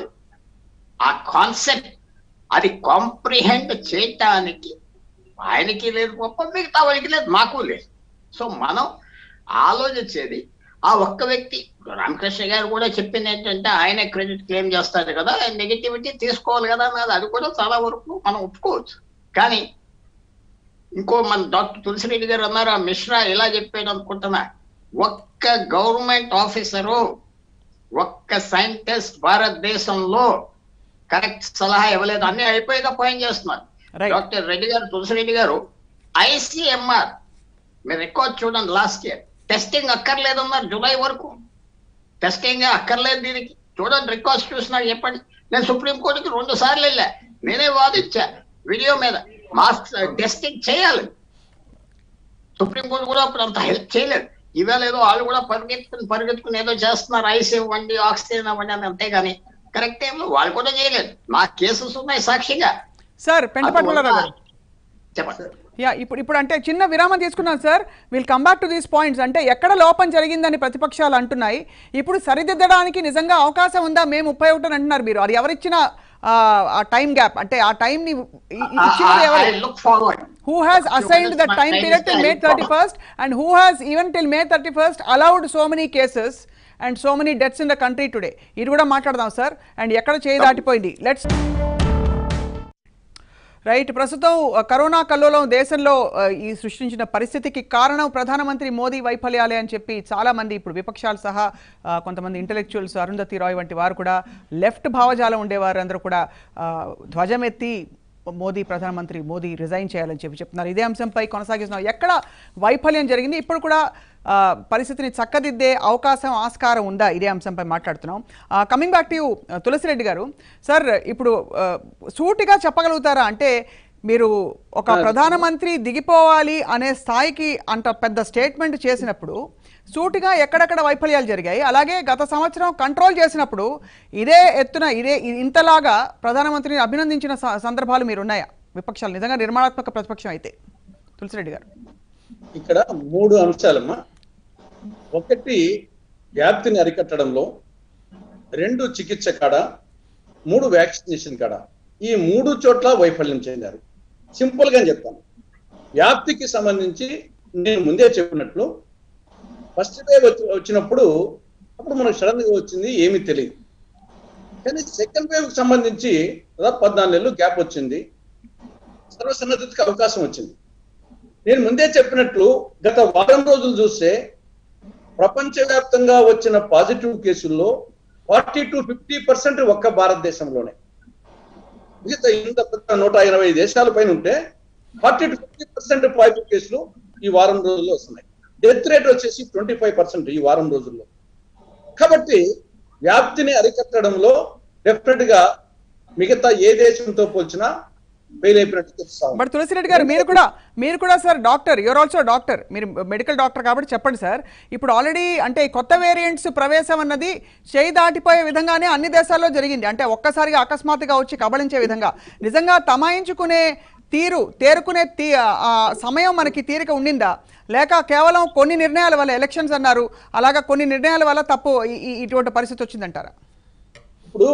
ఆ కాన్సెప్ట్ అది కాంప్రిహెండ్ చేయటానికి ఆయనకి లేదు గొప్ప మిగతా వాళ్ళకి లేదు మాకు లేదు సో మనం ఆలోచించేది ఆ ఒక్క వ్యక్తి రామకృష్ణ గారు కూడా చెప్పింది ఏంటంటే ఆయనే క్రెడిట్ క్లెయిమ్ చేస్తారు కదా నెగిటివిటీ తీసుకోవాలి కదా అన్నది అది కూడా చాలా వరకు మనం ఒప్పుకోవచ్చు కానీ ఇంకో మన డాక్టర్ తులసిరెడ్డి గారు అన్నారు ఆ మిశ్రా ఇలా చెప్పాడు అనుకుంటున్నా ఒక్క గవర్నమెంట్ ఆఫీసరు ఒక్క సైంటిస్ట్ భారతదేశంలో కరెక్ట్ సలహా ఇవ్వలేదు అన్ని అయిపోయాక పాయింట్ చేస్తున్నారు Right. డాక్టర్ రెడ్డి గారు తులసిరెడ్డి గారు ఐసీఎంఆర్ మీరు రికార్డ్ చూడండి లాస్ట్ ఇయర్ టెస్టింగ్ అక్కర్లేదన్నారు జూలై వరకు టెస్టింగ్ అక్కర్లేదు దీనికి చూడండి రికార్డ్స్ చూసినా చెప్పండి నేను సుప్రీం కోర్టుకి రెండు సార్లు వెళ్ళా నేనే వాదించా వీడియో మీద మాస్క్ టెస్టింగ్ చేయాలి సుప్రీం కోర్టు కూడా అప్పుడు అంత హెల్ప్ చేయలేదు ఇవాళ ఏదో వాళ్ళు కూడా పరిగెత్తుకుని పరిగెత్తుకుని ఏదో చేస్తున్నారు ఐస్ ఇవ్వండి ఆక్సిజన్ ఇవ్వండి అని అంతేగాని కరెక్ట్ టైంలో వాళ్ళు కూడా చేయలేదు మా కేసెస్ ఉన్నాయి సాక్షిగా సార్ పెంటపాటి పుల్లారావు గారు చెప్పండి యా ఇప్పుడు ఇప్పుడు అంటే చిన్న విరామం తీసుకున్నాం sir will come back to these points అంటే ఎక్కడ లోపం జరిగిందని ప్రతిపక్షాలు అంటున్నాయి ఇప్పుడు సరిదిద్దడానికి నిజంగా అవకాశం ఉందా మే ముప్పై ఒకటి అంటున్నారు మీరు అది ఎవరిచ్చిన ఆ టైం గ్యాప్ అంటే ఆ టైం ని ఇ- ఇ- ఇచ్చినది ఎవరు I look forward who has assigned the time period till May 31st and who has even till May 31st allowed so many cases and so many deaths in the country today ఇది కూడా మాట్లాడదాం sir and ఎక్కడ చేయి దాటిపోయింది let's write ప్రస్తుతం ఆ, corona కల్లోలం దేశంలో ఆ, ఈ సృష్టించిన పరిస్థితికి కారణం ప్రధానమంత్రి మోదీ వైఫల్యాలే అని చెప్పి చాలా మంది ఇప్పుడు విపక్షాలు సహా ఆ, కొంతమంది ఇంటలెక్చువల్స్ అరుంధతి రాయ్ వంటి వారు కూడా లెఫ్ట్ భావజాలం ఉండేవారు అందరూ కూడా ఆ, ధ్వజమెత్తి మోదీ ప్రధానమంత్రి మోదీ రిజైన్ చేయాలని చెప్పి చెప్తున్నారు ఇదే అంశంపై కొనసాగిస్తున్నాం ఎక్కడ వైఫల్యం జరిగింది ఇప్పుడు కూడా ఆ, పరిస్థితిని చక్కదిద్దే అవకాశం ఆస్కారం ఉందా ఇదే అంశంపై మాట్లాడుతున్నాం coming back to you Tulasi Reddy garu sir ఇప్పుడు ఆ, సూటిగా చెప్పగలుగుతారా అంటే మీరు ఒక ప్రధానమంత్రి దిగిపోవాలి అనే స్థాయికి అంత పెద్ద స్టేట్మెంట్ చేసినప్పుడు సూటిగా ఎక్కడెక్కడ వైఫల్యాలు జరిగాయి అలాగే గత సంవత్సరం కంట్రోల్ చేసినప్పుడు ఇదే ఎత్తున ఇదే ఇ- ఇంతలాగా ప్రధానమంత్రిని అభినందించిన స- సందర్భాలు మీరు ఉన్నాయా విపక్షాలు నిజంగా నిర్మాణాత్మక ప్రతిపక్షం అయితే తులసిరెడ్డి గారు ఇక్కడ మూడు అంశాలమ్మా ఒకటి వ్యాప్తిని అరికట్టడంలో రెండు చికిత్స కాడ మూడు వ్యాక్సినేషన్ కాడ ఈ మూడు చోట్ల వైఫల్యం చెందారు సింపుల్ గా చెప్తాను వ్యాప్తికి సంబంధించి నేను ముందే చెప్పినట్లు ఫస్ట్ వేవ్ వచ్చి- వచ్చినప్పుడు అప్పుడు మనకు సడన్ గా వచ్చింది ఏమీ తెలియదు కానీ సెకండ్ వేవ్ కి సంబంధించి దాదాపు పద్నాలుగు నెలలు గ్యాప్ వచ్చింది సర్వసన్నద్ధతకి అవకాశం వచ్చింది నేను ముందే చెప్పినట్లు గత వారం రోజులు చూస్తే ప్రపంచవ్యాప్తంగా వచ్చిన పాజిటివ్ కేసుల్లో ఫార్టీ టు ఫిఫ్టీ పర్సెంట్ ఒక్క భారతదేశంలోనే మిగతా ఇంత పెద్ద నూట ఎనభై దేశాల పైన ఉంటే forty to fifty percent positive కేసులు ఈ వారం రోజుల్లో వస్తున్నాయి డెత్ రేట్ వచ్చేసి ట్వంటీ ఫైవ్ పర్సెంట్ ఈ వారం రోజుల్లో కాబట్టి వ్యాప్తిని అరికట్టడంలో డెఫినెట్ గా మిగతా ఏ దేశంతో పోల్చినా ఫెయిల్ అయిపోయినట్టు తెలుస్తా ఉంది. బట్ తులసిరెడ్డి గారు మీరు కూడా మీరు కూడా sir doctor your also doctor మీరు మెడికల్ డాక్టర్ కాబట్టి చెప్పండి సార్ ఇప్పుడు ఆల్రెడీ అంటే ఈ కొత్త వేరియంట్స్ ప్రవేశం అన్నది చేయి దాటిపోయే విధంగానే అన్ని దేశాల్లో జరిగింది అంటే ఒక్కసారిగా అకస్మాత్తుగా వచ్చి కబళించే విధంగా నిజంగా తమాయించుకునే తీరు తేరుకునే తీ ఆ సమయం మనకి తీరిక ఉండిందా లేక కేవలం కొన్ని నిర్ణయాల వల్ల ఎలక్షన్స్ అన్నారు అలాగా కొన్ని నిర్ణయాల వల్ల తప్పు ఈ- ఈ- ఇటువంటి పరిస్థితి వచ్చిందంటారా ఇప్పుడు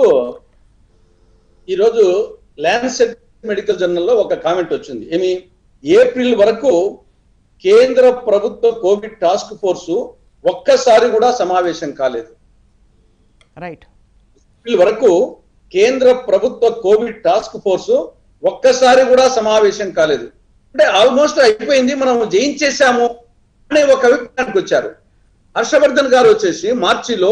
ఈరోజు ల్యాన్సెట్ మెడికల్ జర్నల్లో ఒక కామెంట్ వచ్చింది ఏమి ఏప్రిల్ వరకు కేంద్ర ప్రభుత్వ కోవిడ్ టాస్క్ ఫోర్సు ఒక్కసారి కూడా సమావేశం కాలేదు రైట్ ఏప్రిల్ వరకు కేంద్ర ప్రభుత్వ కోవిడ్ టాస్క్ ఫోర్సు ఒక్కసారి కూడా సమావేశం కాలేదు అంటే ఆల్మోస్ట్ అయిపోయింది మనం జయించేశాము అనే ఒక అభిప్రాయానికి వచ్చారు హర్షవర్ధన్ గారు వచ్చేసి మార్చిలో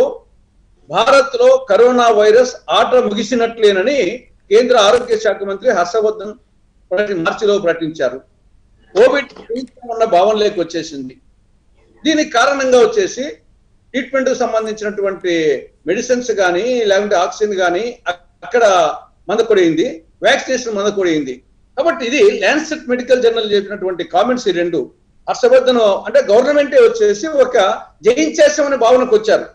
భారత్ లో కరోనా వైరస్ ఆట ముగిసినట్లేనని కేంద్ర ఆరోగ్య శాఖ మంత్రి హర్షవర్ధన్ ప్రకటి- మార్చిలో ప్రకటించారు కోవిడ్ ఉన్న భావనలోకి వచ్చేసింది దీనికి కారణంగా వచ్చేసి ట్రీట్మెంట్ కు సంబంధించినటువంటి మెడిసిన్స్ కానీ లేకుంటే ఆక్సిజన్ కానీ అక్కడ మందకొడింది వ్యాక్సినేషన్ మందకొడింది కాబట్టి ఇది ల్యాన్సెట్ మెడికల్ జర్నల్ చెప్పినటువంటి కామెంట్స్ ఈ రెండు హర్షవర్ధన్ అంటే గవర్నమెంటే వచ్చేసి ఒక జయించేసామనే భావనకు వచ్చారు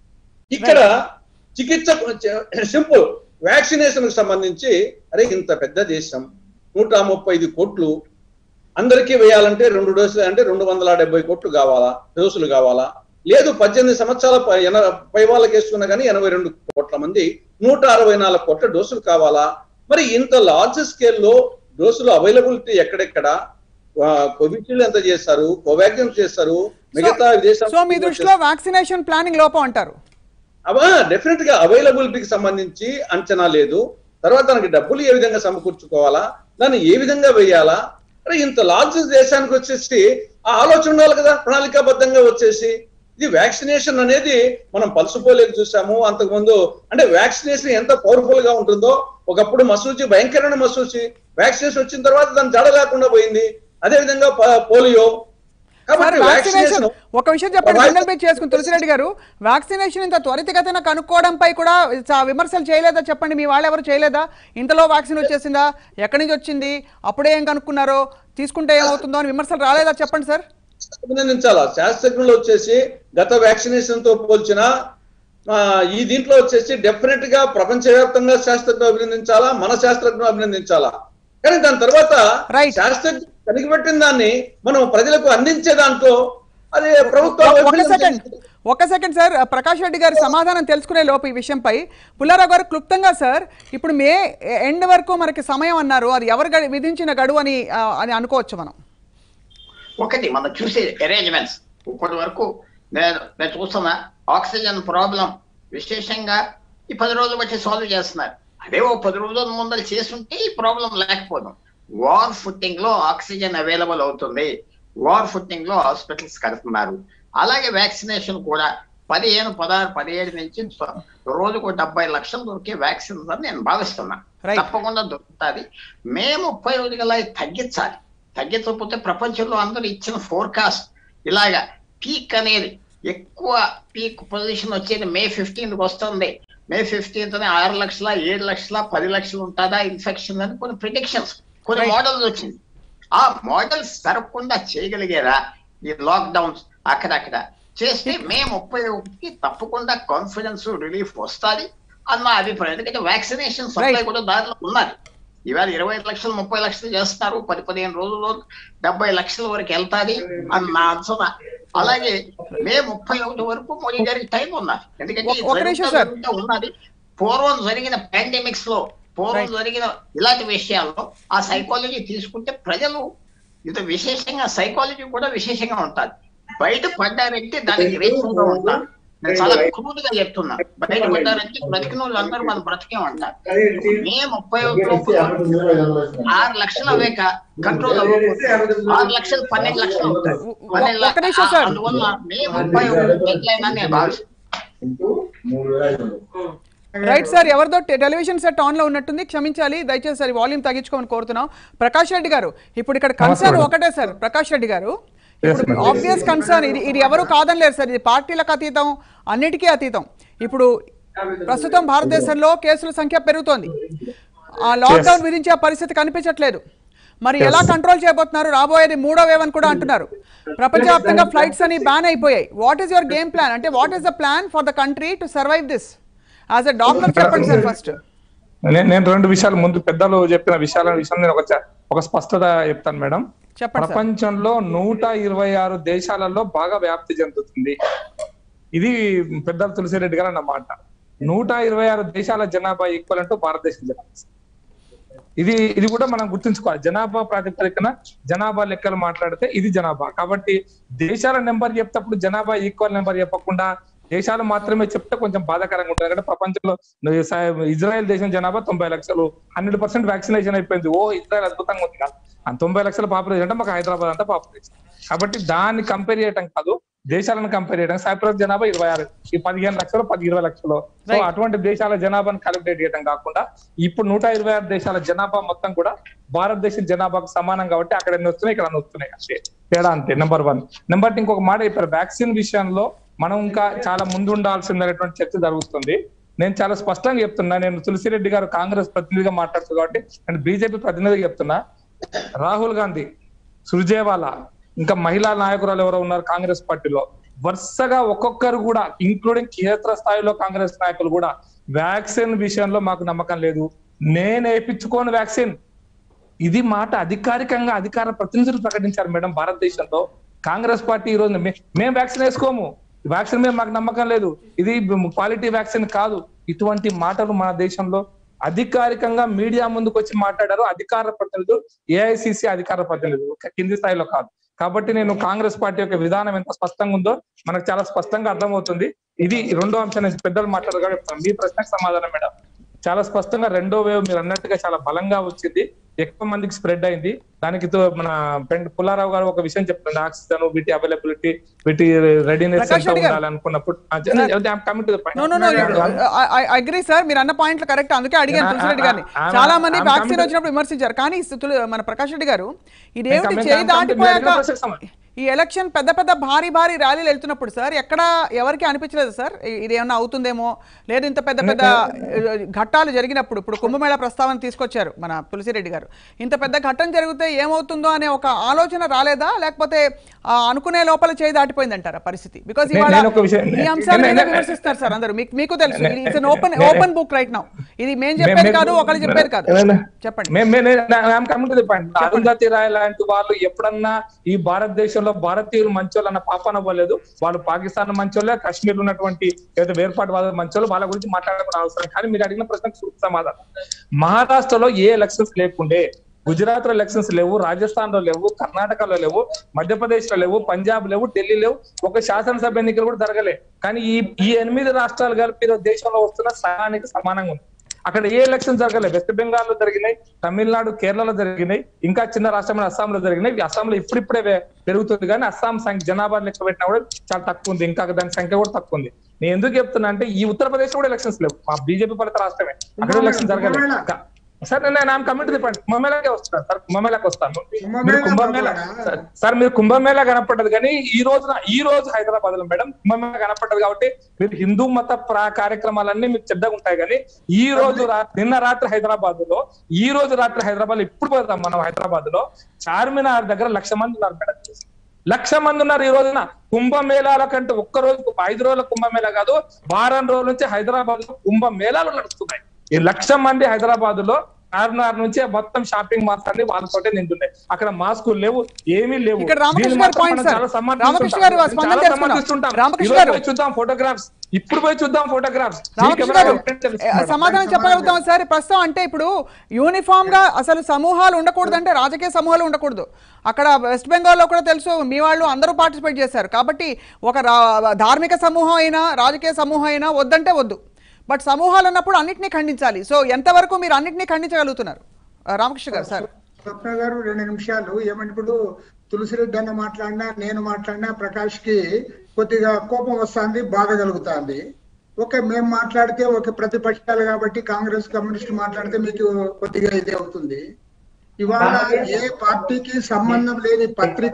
ఇక్కడ చికిత్స సింపుల్ వ్యాక్సినేషన్ కు సంబంధించి అరే ఇంత పెద్ద దేశం నూట ముప్పై ఐదు కోట్లు అందరికీ వేయాలంటే రెండు డోసులు అంటే రెండు వందల డెబ్బై కోట్లు కావాలా డోసులు కావాలా లేదు పద్దెనిమిది సంవత్సరాల పై- ఎన- పై వాళ్ళకి వేసుకున్నా కానీ ఎనభై రెండు కోట్ల మంది నూట అరవై నాలుగు కోట్ల డోసులు కావాలా మరి ఇంత లార్జ్ స్కేల్లో డోసులు అవైలబిలిటీ ఎక్కడెక్కడ ఆ, కోవిషీల్డ్ ఎంత చేస్తారు కోవాక్సిన్ చేస్తారు మిగతా విదేశాల సో మీ దృష్టిలో వ్యాక్సినేషన్ ప్లానింగ్ లోపం అంటారు అవా డెఫినెట్ గా అవైలబిలిటీకి సంబంధించి అంచనా లేదు తర్వాత దానికి డబ్బులు ఏ విధంగా సమకూర్చుకోవాలా దాన్ని ఏ విధంగా వేయాలా అరే ఇంత లార్జ్ దేశానికి వచ్చేసి ఆ ఆలోచన ఉండాలి కదా ప్రణాళికాబద్ధంగా వచ్చేసి ఇది వ్యాక్సినేషన్ అనేది మనం పలుసుపోలేక చూసాము అంతకుముందు అంటే వ్యాక్సినేషన్ ఎంత పవర్ఫుల్ గా ఉంటుందో ఒకప్పుడు మసూచి భయంకరమైన మసూచి వ్యాక్సినేషన్ వచ్చిన తర్వాత దాని జడ లేకుండా పోయింది అదే విధంగా ప- పోలియో సార్ కాబట్టి వ్యాక్సినేషన్ వ్యాక్సినేషన్ ఒక విషయం చెప్పండి సింగిల్ పేజ్ చేసుకుని తులసిరెడ్డి గారు వ్యాక్సినేషన్ ఇంత త్వరితగతిన కనుక్కోవడంపై కూడా చా- విమర్శలు చేయలేదా చెప్పండి మీ వాళ్ళు ఎవరు చేయలేదా ఇంతలో వ్యాక్సిన్ వచ్చేసిందా ఎక్కడి నుంచి వచ్చింది అప్పుడే ఏం కనుక్కున్నారో తీసుకుంటే ఏమవుతుందో అని విమర్శలు రాలేదా చెప్పండి సార్ అభినందించాలా శాస్త్రజ్ఞులు వచ్చేసి గత వ్యాక్సినేషన్ తో పోల్చిన ఆ, ఈ దీంట్లో వచ్చేసి డెఫినెట్ గా ప్రపంచవ్యాప్తంగా శాస్త్రజ్ఞులు అభినందించాలా మన శాస్త్రజ్ఞులు అభినందించాలా కానీ దాని తర్వాత Right. శాస్త్రజ్ఞులు కనిపెట్టిన దాన్ని మనం ప్రజలకు అందించే దాంట్లో అది ప్రభుత్వం ఒక వైఫల్యం సెకండ్ చెందింది. ఒక సెకండ్ సార్ ప్రకాష్ రెడ్డి గారి సమాధానం తెలుసుకునే లోపు ఈ విషయంపై పుల్లారావు గారు క్లుప్తంగా సార్ ఇప్పుడు మే ఎండ్ వరకు మనకి సమయం అన్నారు అది ఎవరు గడి- విధించిన గడువు అని ఆ, అని అనుకోవచ్చు మనం ఒకటి మనం చూసే అరేంజ్మెంట్స్ ఇప్పటి వరకు నేను నేను చూస్తున్నా ఆక్సిజన్ ప్రాబ్లం విశేషంగా ఈ పది రోజులు బట్టి సాల్వ్ చేస్తున్నారు అదే ఓ పది రోజుల ముందర చేసుంటే ఈ ప్రాబ్లం లేకపోదాం వార్ ఫుట్టింగ్ లో ఆక్సిజన్ అవైలబుల్ అవుతుంది వార్ ఫుట్టింగ్ లో హాస్పిటల్స్ కడుతున్నారు అలాగే వ్యాక్సినేషన్ కూడా పదిహేను పదహారు పదిహేడు నుంచి రోజుకు డెబ్బై లక్షలు దొరికే వ్యాక్సిన్స్ అని నేను భావిస్తున్నా Right. తప్పకుండా దొరుకుతుంది మే ముప్పై ఒకటి గల తగ్గించాలి తగ్గించకపోతే ప్రపంచంలో అందరూ ఇచ్చిన ఫోర్కాస్ట్ ఇలాగా పీక్ అనేది ఎక్కువ పీక్ పొజిషన్ వచ్చేది మే ఫిఫ్టీన్త్ వస్తుంది మే ఫిఫ్టీన్త్ ఆరు లక్షల ఏడు లక్షల పది లక్షలు ఉంటుందా ఇన్ఫెక్షన్ అని కొన్ని ప్రిడిక్షన్స్ కొన్ని Right. మోడల్స్ వచ్చింది ఆ మోడల్స్ జరగకుండా చేయగలిగేరా ఈ లాక్డౌన్స్ అక్కడక్కడ చేస్తే మే ముప్పై ఒకటికి తప్పకుండా కాన్ఫిడెన్స్ రిలీఫ్ వస్తుంది అన్న అభిప్రాయం ఎందుకంటే వ్యాక్సినేషన్ సప్లై Right. కూడా దారిలో ఉన్నది ఇవాళ ఇరవై ఐదు లక్షలు ముప్పై లక్షలు చేస్తున్నారు పది పదిహేను రోజుల్లో డెబ్బై లక్షల వరకు వెళ్తాది అని నా అంచనా అలాగే మే ముప్పై ఒకటి వరకు మోడీ గారికి టైం ఉన్నది ఎందుకంటే ఈ ఒక నిమిషం జరుగుతా సార్. జరుగుతా ఉన్నది పూర్వం జరిగిన పాండమిక్స్ లో పూర్వం Right. జరిగిన ఇలాంటి విషయాల్లో ఆ సైకాలజీ తీసుకుంటే ప్రజలు ఇది విశేషంగా సైకాలజీ కూడా విశేషంగా ఉంటుంది బయట పడ్డారంటే దానికి గ్రేట్ఫుల్ గా ఉంటారు నేను చాలా క్రూడ్ గా చెప్తున్నా బయట పడ్డారంటే బ్రతికిన వాళ్ళు అందరూ మనం బ్రతికే ఉంటారు మే ముప్పై ఒకటి ఆరు లక్షలు అవేక కంట్రోల్ అవ్వకపోతే ఆరు లక్షలు పన్నెండు లక్షలు అవుతాయి పన్నెండు ఒక్క నిమిషం సార్. అందువల్ల మే ముప్పై ఒకటి డెడ్లైన్ అని నేను భావిస్తున్నాను రైట్ సార్ ఎవరిదో టె- టెలివిజన్ సెట్ ఆన్ లో ఉన్నట్టుంది క్షమించాలి దయచేసి అది వాల్యూమ్ తగ్గించుకోమని కోరుతున్నాం ప్రకాష్ రెడ్డి గారు ఇప్పుడు ఇక్కడ కన్సర్న్ మేడం. ఒకటే సార్ ప్రకాష్ రెడ్డి గారు Yes, ఇప్పుడు madam. ఆబ్వియస్ కన్సర్న్ ఇది ఇది ఎవరు కాదనలేరు సార్ ఇది పార్టీలకు అతీతం అన్నిటికీ అతీతం ఇప్పుడు ప్రస్తుతం భారతదేశంలో కేసుల సంఖ్య పెరుగుతోంది ఆ లాక్డౌన్ విధించే పరిస్థితి కనిపించట్లేదు మరి ఎలా కంట్రోల్ చేయబోతున్నారు రాబోయేది మూడో వేవ్ అని కూడా అంటున్నారు ప్రపంచవ్యాప్తంగా ఫ్లైట్స్ అని బ్యాన్ అయిపోయాయి what is your game plan అంటే what is the plan for the country to survive this as a doctor చెప్పండి సార్ ఫస్ట్ నేను నేను రెండు విషయాలు ముందు పెద్దలు చెప్పిన విషయాల విషయం నేను ఒక చ- ఒక స్పష్టత చెప్తాను మేడం చెప్పండి సార్ ప్రపంచంలో నూట ఇరవై ఆరు దేశాలలో బాగా వ్యాప్తి చెందుతుంది ఇది పెద్దలు తులసిరెడ్డి గారు అన్న మాట నూట ఇరవై ఆరు దేశాల జనాభా ఈక్వల్ అంటూ భారతదేశం జనాభా ఇది ఇది కూడా మనం గుర్తుంచుకోవాలి జనాభా ప్రాతిపదికన జనాభా లెక్కలు మాట్లాడితే ఇది జనాభా కాబట్టి దేశాల నెంబర్ చెప్తప్పుడు జనాభా ఈక్వల్ నెంబర్ చెప్పకుండా దేశాలు మాత్రమే చెప్తే కొంచెం బాధాకరంగా ఉంటుంది ఎందుకంటే ప్రపంచంలో ఇజ్రాయెల్ దేశం జనాభా తొంభై లక్షలు హండ్రెడ్ పర్సెంట్ వ్యాక్సినేషన్ అయిపోయింది ఓ ఇజ్రాయెల్ అద్భుతంగా ఉంది కాదు ఆ తొంభై లక్షల పాపులేషన్ అంటే మాకు హైదరాబాద్ అంతా పాపులేషన్ కాబట్టి దాన్ని కంపేర్ చేయడం కాదు దేశాలను కంపేర్ చేయడం సైప్రస్ జనాభా ఇరవై ఆరు ఈ పదిహేను లక్షలు పది ఇరవై లక్షలు సో Right. అటువంటి దేశాల జనాభాను క్యాలిక్యులేట్ చేయడం కాకుండా ఇప్పుడు నూట ఇరవై ఆరు దేశాల జనాభా మొత్తం కూడా భారతదేశం జనాభాకు సమానం కాబట్టి అక్కడ ఎన్ని వస్తున్నాయి ఇక్కడ అన్ని వస్తున్నాయి అంతే తేడా అంతే నెంబర్ వన్ నెంబర్ టూ ఇంకొక మాట చెప్పారు వ్యాక్సిన్ విషయంలో మనం ఇంకా చాలా ముందు ఉండాల్సిందనేటువంటి చర్చ జరుగుతుంది నేను చాలా స్పష్టంగా చెప్తున్నా నేను తులసిరెడ్డి గారు కాంగ్రెస్ ప్రతినిధిగా మాట్లాడుతున్నా కాబట్టి నేను బీజేపీ ప్రతినిధిగా చెప్తున్నా రాహుల్ గాంధీ సుర్జేవాలా ఇంకా మహిళా నాయకురాలు ఎవరో ఉన్నారు కాంగ్రెస్ పార్టీలో వరుసగా ఒక్కొక్కరు కూడా ఇంక్లూడింగ్ క్షేత్ర స్థాయిలో కాంగ్రెస్ నాయకులు కూడా వ్యాక్సిన్ విషయంలో మాకు నమ్మకం లేదు నేను వేయించుకోను వ్యాక్సిన్ ఇది మాట అధికారికంగా అధికార ప్రతినిధులు ప్రకటించారు మేడం భారతదేశంలో కాంగ్రెస్ పార్టీ ఈ రోజు మే- మేము వ్యాక్సిన్ వేసుకోము వ్యాక్సిన్ మీద మాకు నమ్మకం లేదు ఇది క్వాలిటీ వ్యాక్సిన్ కాదు ఇటువంటి మాటలు మన దేశంలో అధికారికంగా మీడియా ముందుకు వచ్చి మాట్లాడారు అధికార ప్రతినిధులు ఏఐసిసి అధికార ప్రతినిధులు ఒక కింది స్థాయిలో కాదు కాబట్టి నేను కాంగ్రెస్ పార్టీ యొక్క విధానం ఎంత స్పష్టంగా ఉందో మనకు చాలా స్పష్టంగా అర్థమవుతుంది ఇది రెండో అంశం నేను పెద్దలు మాట్లాడగా చెప్తాను మీ ప్రశ్నకు సమాధానం మేడం చాలా స్పష్టంగా రెండో వేవ్ మీరు అన్నట్టుగా చాలా బలంగా వచ్చింది ఎక్కువ మందికి స్ప్రెడ్ అయింది దానికి తో మన ఫ్రెండ్ పుల్లారావు గారు ఒక విషయం చెప్తుంది ఆక్సిజన్ వీటి అవైలబిలిటీ వీటి రెడీనెస్ ప్రకాష్ రెడ్డి గారు. అనుకున్నప్పుడు coming to no no no agree sir మీరు అన్న పాయింట్లు కరెక్ట్ అందుకే అడిగాను ఆ, తులసిరెడ్డి గారిని ఆ, ఆ, చాలా మంది I'm వ్యాక్సిన్ coming to- వచ్చినప్పుడు విమర్శించారు కానీ తుల- మన ప్రకాష్ రెడ్డి గారు ఇదేమిటి coming- చేయి I'm coming to- దాటిపోయాక మీరు అడిగిన ప్రశ్నకు ఈ ఎలక్షన్ పెద్ద పెద్ద భారీ భారీ ర్యాలీలు వెళ్తున్నప్పుడు సార్ ఎక్కడ ఎవరికి అనిపించలేదు సార్ ఇ- ఇది ఏమన్నా అవుతుందేమో లేదు ఇంత పెద్ద పెద్ద ఆ, ఘట్టాలు జరిగినప్పుడు ఇప్పుడు కుంభమేళ ప్రస్తావన తీసుకొచ్చారు మన తులసిరెడ్డి గారు ఇంత పెద్ద ఘట్టం జరిగితే ఏమవుతుందో అనే ఒక ఆలోచన రాలేదా లేకపోతే ఆ, అనుకునే లోపల చేయి దాటిపోయిందంటారా పరిస్థితి బికాజ్ నేను- ఇవాళ నేను ఒక విషయం- ఈ అంశాలు నేను- మీద నేను- విమర్శిస్తారు సార్ అందరూ మీకు మీకు తెలుసు నేను- ఇట్స్ ఓపెన్ నేను- ఓపెన్ బుక్ రైట్ నౌ ఇది మేము మే- చెప్పేది మే- కాదు ఒకళ్ళు చెప్పేది కాదు నేను- చెప్పండి coming to point Arundhati Roy లాంటి వాళ్ళు ఎప్పుడన్నా ఈ భారతదేశంలో భారతీయులు మంచోళ్ళు అన్న పాపన పోలేదు వాళ్ళు పాకిస్తాన్ మంచోళ్ళే కాశ్మీర్ ఉన్నటువంటి ఏదైతే వేర్పాటువాద మంచోళ్ళు వాళ్ళ గురించి మాట్లాడుకున్న అవసరం కానీ మీరు అడిగిన ప్రశ్నకు సూక్త సమాధానం మహారాష్ట్రలో ఏ ఎలక్షన్స్ లేకుండే గుజరాత్ లో ఎలక్షన్స్ లేవు రాజస్థాన్ లో లేవు కర్ణాటకలో లేవు మధ్యప్రదేశ్ లో లేవు పంజాబ్ లేవు ఢిల్లీ లేవు ఒక శాసనసభ ఎన్నికలు కూడా జరగలే కానీ ఈ ఈ ఎనిమిది రాష్ట్రాలు కలిపి ఈరోజు దేశంలో వస్తున్న సహానికి సమానంగా ఉంది అక్కడ ఏ ఎలక్షన్ జరగలేదు వెస్ట్ బెంగాల్ లో జరిగినాయి తమిళనాడు కేరళలో జరిగినాయి ఇంకా చిన్న రాష్ట్రమైన అస్సాంలో జరిగినాయి ఇవి అస్సాంలో ఇప్పుడిప్పుడే పె- పెరుగుతుంది కానీ అస్సాం సంఖ్య జనాభా లెక్క పెట్టినా కూడా చాలా తక్కువ ఉంది ఇంకా దాని సంఖ్య కూడా తక్కువ ఉంది నేను ఎందుకు చెప్తున్నా అంటే ఈ ఉత్తరప్రదేశ్ కూడా ఎలక్షన్స్ లేవు మా బీజేపీ పాలిత రాష్ట్రమే అక్కడ ఎలక్షన్ జరగలేదు కుంభమేళా. కా- సార్ నేను నాకు కమిటీ చెప్పండి కుంభమేళాకే వస్తాను సార్ కుంభమేళాకి వస్తాను కుంభమేళా మీరు కుంభమేళా బాబురా. సార్, సార్ మీరు కుంభమేళా కనపడ్డది కానీ ఈ రోజున ఈ రోజు హైదరాబాద్ లో మేడం కుంభమేళా కనపడ్డది కాబట్టి మీరు హిందూ మత ప్రా- కార్యక్రమాలన్నీ మీకు చెడ్డగా ఉంటాయి కానీ ఈ రోజు రా- నిన్న రాత్రి హైదరాబాద్ లో ఈ రోజు రాత్రి హైదరాబాద్ లో ఇప్పుడు పోతాం మనం హైదరాబాద్ లో చార్మినార్ దగ్గర లక్ష మంది ఉన్నారు మేడం లక్ష మంది ఉన్నారు ఈ రోజున కుంభమేళాల కంటే ఒక్క రోజు ఐదు రోజుల కుంభమేళా కాదు వారం రోజుల నుంచి హైదరాబాద్ లో కుంభమేళాలు నడుస్తున్నాయి ఈ లక్ష మంది హైదరాబాద్ లో చార్మినార్ నుంచి మొత్తం షాపింగ్ మాల్స్ అన్ని వాళ్ళతోటే నిండున్నాయి అక్కడ మాస్కులు లేవు ఏమీ లేవు ఇక్కడ రామకృష్ణ దీన్ని గారి మాత్రం point, మనం సార్. చాలా సమర్థిస్తుంటాం. రామకృష్ణ గారు, నేను స్పందన చాలా తెలుసుకుందాం. సమర్థిస్తుంటాం. రామకృష్ణ ఈ రోజు గారు. పోయి చూద్దాం ఫోటోగ్రాఫ్స్ ఇప్పుడు పోయి చూద్దాం ఫోటోగ్రాఫ్స్ రామకృష్ణ గారు ఏ, సమాధానం చెప్పగలుగుతాం సార్ ప్రస్తుతం అంటే ఇప్పుడు యూనిఫామ్ గా అసలు సమూహాలు ఉండకూడదంటే రాజకీయ సమూహాలు ఉండకూడదు అక్కడ వెస్ట్ బెంగాల్లో కూడా తెలుసు మీ వాళ్ళు అందరూ పార్టిసిపేట్ చేశారు కాబట్టి ఒక రా- ధార్మిక సమూహం అయినా రాజకీయ సమూహం అయినా వద్దంటే వద్దు బట్ సమూహాలు అన్నప్పుడు అన్నింటినీ ఖండించాలి సో ఎంతవరకు మీరు అన్నింటినీ ఖండించగలుగుతున్నారు ఆ, రామకృష్ణ గారు సార్ స్వప్న గారు రెండు నిమిషాలు ఏమంటే ఇప్పుడు తులసిరెడ్డి అన్న మాట్లాడినా నేను మాట్లాడినా ప్రకాష్ కి కొద్దిగా కోపం వస్తుంది బాధ కలుగుతుంది ఓకే మేము మాట్లాడితే ఒక ప్రతిపక్షాలు కాబట్టి కాంగ్రెస్ కమ్యూనిస్ట్ మాట్లాడితే మీకు కొద్దిగా ఇదే అవుతుంది ఇవాళ ఏ పార్టీకి సంబంధం లేని పత్రిక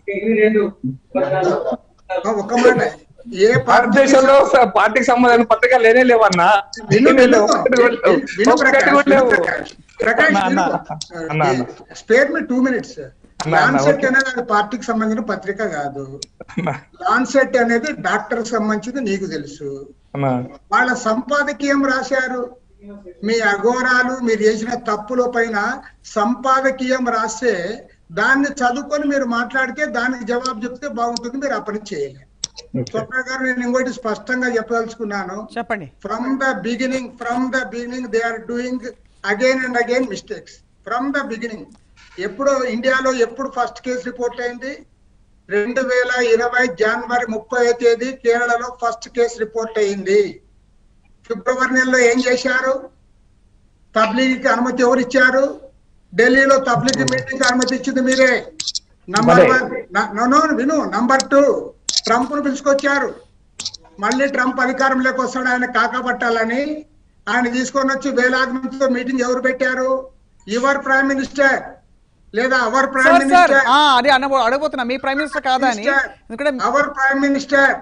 ఆ, ఒక్క మాట ఏ పార్టీకి భారతదేశంలో స- పార్టీకి సంబంధించిన పత్రిక లేనే లేవన్నా విను, లేనే లేవు. విను. ఒక్కటి కూడా లేవు. విను ఒక్కటి ప్రకాష్, కూడా విను లేవు. ప్రకాష్. ప్రకాష్ అన్న, విను. అన్న, అన్న. స్పేర్ మీ టూ మినిట్స్ అన్న, లాన్సెట్ ఓకే. అనేది అది పార్టీకి సంబంధించిన పత్రిక కాదు అన్నా, లాన్సెట్ అనేది డాక్టర్ సంబంధించింది నీకు తెలుసు అన్నా. వాళ్ళ సంపాదకీయం రాశారు మీ అఘోరాలు మీరు చేసిన తప్పుల పైన సంపాదకీయం రాస్తే దాన్ని చదువుకొని మీరు మాట్లాడితే దానికి జవాబు చెప్తే బాగుంటుంది మీరు ఆ పని చేయలేదు స్వప్న గారు నేను ఇంకోటి స్పష్టంగా చెప్పదలుచుకున్నాను చెప్పండి from the beginning from the beginning they are doing again and again mistakes from the beginning ఎప్పుడు ఇండియాలో ఎప్పుడు ఫస్ట్ కేసు రిపోర్ట్ అయింది రెండు వేల ఇరవై జనవరి ముప్పై తేదీ కేరళలో ఫస్ట్ కేసు రిపోర్ట్ అయింది ఫిబ్రవరి నెలలో ఏం చేశారు తబ్లీగ్కి అనుమతి ఎవరు ఇచ్చారు ఢిల్లీలో తబ్లీగ్ మీటింగ్ అనుమతి ఇచ్చింది మీరే నంబర్ మరే. వన్ న- నో, నో, విను నంబర్ టూ ట్రంప్ ను పిలుచుకొచ్చారు మళ్ళీ ట్రంప్ అధికారంలోకి వస్తాడు ఆయన కాకపట్టాలని ఆయన తీసుకొని వచ్చి వేలాది మందితో మీటింగ్ ఎవరు పెట్టారు యువర్ ప్రైమ్ మినిస్టర్ లేదా our prime sir sir minister ఆ, అదే అడగ అడగబోతున్నా మీ ప్రైమ్ మినిస్టర్ కాదా అని ఎందుకంటే అవర్ ప్రైమ్ మినిస్టర్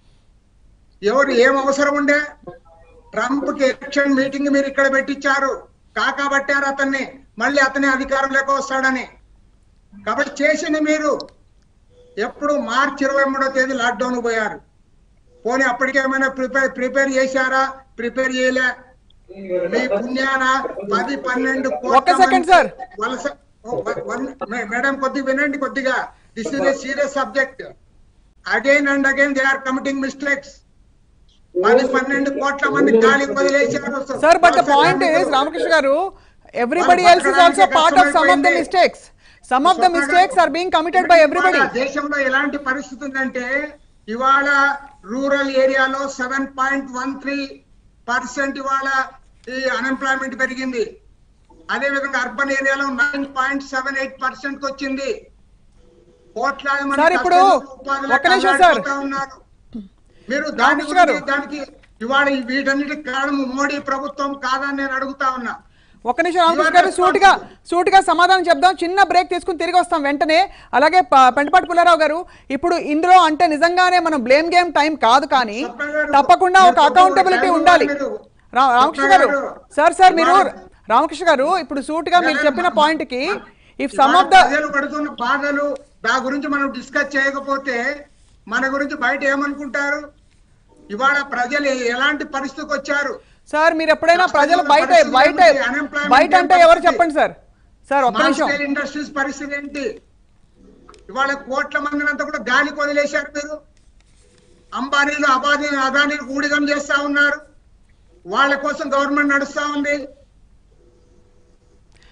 ఎవరు ఏం అవసరం ఉండే ట్రంప్ కి ఎలక్షన్ మీటింగ్ మీరు ఇక్కడ పెట్టించారు కాకబట్టారు అతన్ని మళ్ళీ అతనే అధికారంలోకి వస్తాడని కాబట్టి చేసింది మీరు ఎప్పుడు మార్చి ఇరవై మూడో తేదీ లాక్డౌన్ పోయారు పోనీ అప్పటికేమైనా ప్రిపేర్ ప్రిపేర్ చేశారా ప్రిపేర్ చేయలే మీ పుణ్యాన పది పన్నెండు కోట్ల ఒక్క second, మంది sir. వలస ఓ, వన్- వన్- మే- మేడం కొద్దిగా వినండి కొద్దిగా this is a serious subject again and again they are committing mistakes పది పన్నెండు కోట్ల మంది గాలికి వదిలేశారు సార్ బట్ ద వలస పాయింట్ కార్మికులు. ఇస్ రామకృష్ణ గారు ఎవ్రీబడి వాళ్ళు ఎల్స్ ఇస్ ఆల్సో బతకడానికి part of some of the కష్టమైపోయింది. Mistakes some of the mistakes are being committed by everybody ఇవాళ దేశంలో ఎలాంటి పరిస్థితి ఉందంటే ఇవాళ రూరల్ ఏరియాలో seven point one three percent ఇవాళ ఈ అన్ఎంప్లాయ్మెంట్ పెరిగింది అదే విధంగా అర్బన్ ఏరియాలో nine point seven eight percent వచ్చింది కోట్లాది మంది సార్, ఇప్పుడు కష్టజీవులు ఉపాధి ఒక్క నిమిషం లేక సార్. అల్లాడిపోతా ఉన్నారు మీరు దాని రామకృష్ణ గారు. గురించి దానికి ఇవాళ ఈ వీటన్నిటికి కారణం మోడీ ప్రభుత్వం కాదని నేను అడుగుతా ఉన్నా ఒక్క నిమిషం రామకృష్ణ గారు సూటిగా సూటిగా సమాధానం చెప్దాం చిన్న బ్రేక్ తీసుకుని తిరిగి వస్తాం వెంటనే అలాగే ప- పెంటపాటి పుల్లారావు గారు ఇప్పుడు ఇందులో అంటే నిజంగానే మనం బ్లేమ్ గేమ్ టైం కాదు కానీ తప్పకుండా ఒక అకౌంటబిలిటీ ఉండాలి రా- రామకృష్ణ గారు సార్ సార్ మీరు రామకృష్ణ గారు ఇప్పుడు సూటిగా మీరు చెప్పిన పాయింట్ కి ఇఫ్ సమ్ ఇవాళ ఆఫ్ ద ప్రజలు పడుతున్న బాధలు దాని గురించి మనం డిస్కస్ చేయకపోతే మన గురించి బయట ఏమనుకుంటారు ఇవాళ ప్రజలు ఎలాంటి పరిస్థితికి వచ్చారు సార్ మీరు ఎప్పుడైనా ప్రజలు బయట బయట బయట అంటే ఎవరు చెప్పండి సార్ సార్ ఒక్క స్మాల్ నిమిషం స్కేల్ ఇండస్ట్రీస్ పరిస్థితి ఏంటి ఇవాళ కోట్ల మందిని అంతా కూడా గాలికి వదిలేశారు మీరు అంబానీలు అబానీ అదానీలు ఊడిగం చేస్తా ఉన్నారు వాళ్ళ కోసం గవర్నమెంట్ నడుస్తా ఉంది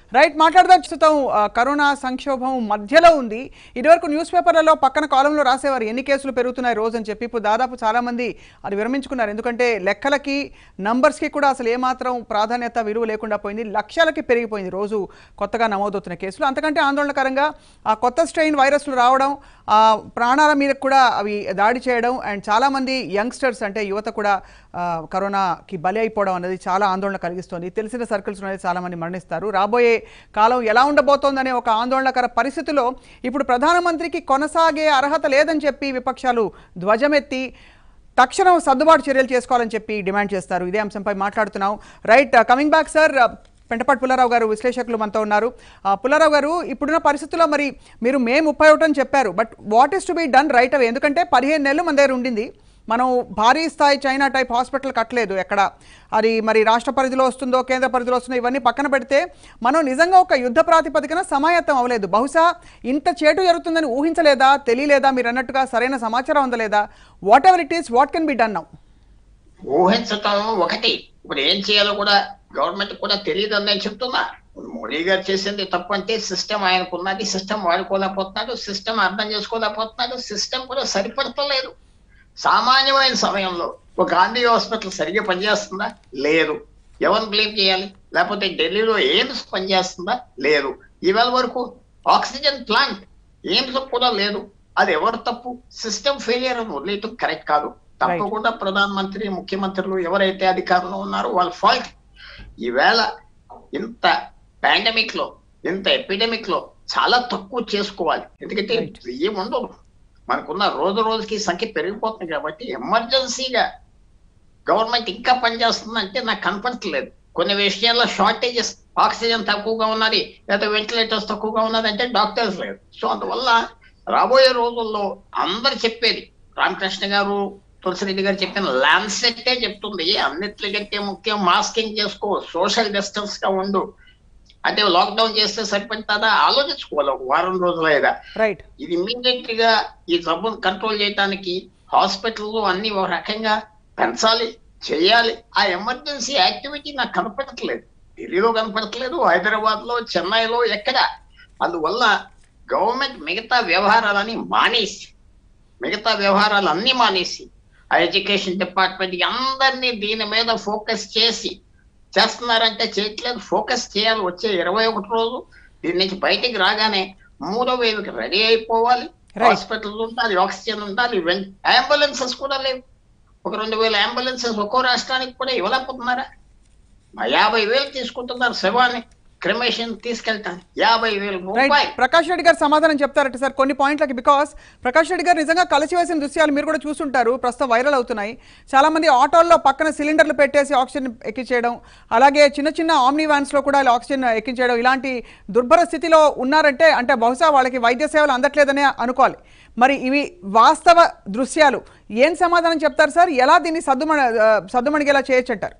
రైట్ మాట్లాడదాం ప్రస్తుతం ఆ, కరోనా సంక్షోభం మధ్యలో ఉంది ఇదివరకు న్యూస్ పేపర్లలో పక్కన కాలంలో రాసేవారు ఎన్ని కేసులు పెరుగుతున్నాయి రోజు అని చెప్పి ఇప్పుడు దాదాపు చాలా మంది అది విరమించుకున్నారు ఎందుకంటే లెక్కలకి నంబర్స్కి కూడా అసలు ఏమాత్రం ప్రాధాన్యత విలువ లేకుండా పోయింది లక్షలకి పెరిగిపోయింది రోజు కొత్తగా నమోదవుతున్న కేసులు అంతకంటే ఆందోళనకరంగా ఆ కొత్త స్ట్రెయిన్ వైరస్లు రావడం ఆ ప్రాణాల మీద కూడా అవి దాడి చేయడం అండ్ చాలామంది యంగ్స్టర్స్ అంటే యువత కూడా ఆ, కరోనాకి బలి అయిపోవడం అనేది చాలా ఆందోళన కలిగిస్తుంది తెలిసిన సర్కిల్స్ అనేది చాలామంది మరణిస్తారు రాబోయే కాలం ఎలా ఉండబోతోందనే ఒక ఆందోళనకర పరిస్థితిలో ఇప్పుడు ప్రధానమంత్రికి కొనసాగే అర్హత లేదని చెప్పి విపక్షాలు ధ్వజమెత్తి తక్షణం సర్దుబాటు చర్యలు చేసుకోవాలని చెప్పి డిమాండ్ చేస్తారు ఇదే అంశంపై మాట్లాడుతున్నాం right coming back sir Pentapati Pullarao garu విశ్లేషకులు మనతో ఉన్నారు ఆ, పుల్లారావు గారు ఇప్పుడున్న పరిస్థితుల్లో మరి మీరు మే ముప్పై ఒకటి అని చెప్పారు but what is to be done right అవే ఎందుకంటే పదిహేను నెలలు మన దగ్గర ఉండింది మనం భారీ స్థాయి చైనా టైప్ హాస్పిటల్ కట్టలేదు ఎక్కడ అది మరి రాష్ట్ర పరిధిలో వస్తుందో కేంద్ర పరిధిలో వస్తుందో ఇవన్నీ పక్కన పెడితే మనం నిజంగా ఒక యుద్ధ ప్రాతిపదికన సమాయత్తం అవ్వలేదు బహుశా ఇంత చేటు జరుగుతుందని ఊహించలేదా తెలియలేదా మీరు అన్నట్టుగా సరైన సమాచారం అందలేదా whatever it is what can be done now ఊహించటం ఒకటి ఇప్పుడు ఏం చేయాలో కూడా గవర్నమెంట్ కూడా తెలియదు నేను చెప్తున్నా ఇప్పుడు మోడీ గారు చేసింది తప్పు అంటే సిస్టమ్ ఆయనకున్నది సిస్టమ్ వాడుకోలేకపోతున్నాడు సిస్టమ్ అర్థం చేసుకోలేకపోతున్నాడు సిస్టమ్ కూడా సరిపడతలేదు సామాన్యమైన సమయంలో ఒక గాంధీ హాస్పిటల్ సరిగ్గా పనిచేస్తుందా లేదు ఎవరిని బ్లేమ్ చేయాలి లేకపోతే ఢిల్లీలో ఎయిమ్స్ పనిచేస్తుందా లేదు ఇవాళ వరకు ఆక్సిజన్ ప్లాంట్ ఎయిమ్స్ కూడా లేదు అది ఎవరు తప్పు సిస్టమ్ ఫెయిలియర్ అని వదిలేయటం కరెక్ట్ కాదు తప్పకుండా ప్రధానమంత్రి ముఖ్యమంత్రులు ఎవరైతే అధికారంలో ఉన్నారో వాళ్ళ ఫాల్ట్ ఈవేళ ఇంత పాండమిక్ లో ఇంత ఎపిడమిక్ లో చాలా తక్కువ చేసుకోవాలి ఎందుకంటే ఏం ఉండదు మనకున్న రోజు రోజుకి సంఖ్య పెరిగిపోతుంది కాబట్టి ఎమర్జెన్సీగా గవర్నమెంట్ ఇంకా పనిచేస్తుందంటే నాకు కనపడట్లేదు కొన్ని విషయాల్లో షార్టేజెస్ ఆక్సిజన్ తక్కువగా ఉన్నది లేదా వెంటిలేటర్స్ తక్కువగా ఉన్నది అంటే డాక్టర్స్ లేదు సో అందువల్ల రాబోయే రోజుల్లో అందరు చెప్పేది రామకృష్ణ గారు తులసిరెడ్డి గారు చెప్పిన ల్యాన్సెట్టే చెప్తుంది అన్నిటికంటే ముఖ్యం మాస్కింగ్ చేసుకో సోషల్ డిస్టెన్స్ గా ఉండు అంటే లాక్డౌన్ చేస్తే సరిపడుతుందా ఆలోచించుకోవాలి ఒక వారం రోజులైనా రైట్ ఇది ఇమీడియట్ గా ఈ జబ్బును కంట్రోల్ చేయడానికి హాస్పిటల్ అన్ని ఒక రకంగా పెంచాలి చేయాలి ఆ ఎమర్జెన్సీ యాక్టివిటీ నాకు కనపడట్లేదు ఢిల్లీలో కనపడట్లేదు హైదరాబాద్ లో చెన్నైలో ఎక్కడ అందువల్ల గవర్నమెంట్ మిగతా వ్యవహారాలని మానేసి మిగతా వ్యవహారాలు అన్ని మానేసి ఆ ఎడ్యుకేషన్ డిపార్ట్మెంట్ అందరినీ దీని మీద ఫోకస్ చేసి చేస్తున్నారంటే చేయట్లేదు ఫోకస్ చేయాలి వచ్చే ఇరవై ఒకటి రోజు దీని నుంచి బయటికి రాగానే మూడో వేవ్కి రెడీ అయిపోవాలి Right. హాస్పిటల్ ఉండాలి ఆక్సిజన్ ఉండాలి అంబులెన్సెస్ కూడా లేవు ఒక రెండు వేల అంబులెన్సెస్ ఒక్కో రాష్ట్రానికి కూడా ఇవ్వలేకపోతున్నారా మా యాభై వేలు తీసుకుంటున్నారు శవాన్ని క్రిమేషన్ తీసుకెళ్తాను యాభై వేలు రైట్ రూపాయలు ప్రకాష్ రెడ్డి గారు సమాధానం చెప్తారట సార్ కొన్ని పాయింట్లకి బికాస్ ప్రకాష్ రెడ్డి గారు నిజంగా కలిసి వేసిన దృశ్యాలు మీరు కూడా చూస్తుంటారు ప్రస్తుతం వైరల్ అవుతున్నాయి చాలా మంది ఆటోల్లో పక్కన సిలిండర్లు పెట్టేసి ఆక్సిజన్ ఎక్కించేయడం అలాగే చిన్న చిన్న ఆమ్ని వ్యాన్స్ లో కూడా ఇలా ఆక్సిజన్ ఎక్కించేయడం ఇలాంటి దుర్భర స్థితిలో ఉన్నారంటే అంటే బహుశా వాళ్ళకి వైద్య సేవలు అందట్లేదనే అనుకోవాలి మరి ఇవి వాస్తవ దృశ్యాలు ఏం సమాధానం చెప్తారు సార్ ఎలా దీన్ని సద్దుమణ ఆ, సద్దుమణిగేలా చేయొచ్చు అంటారు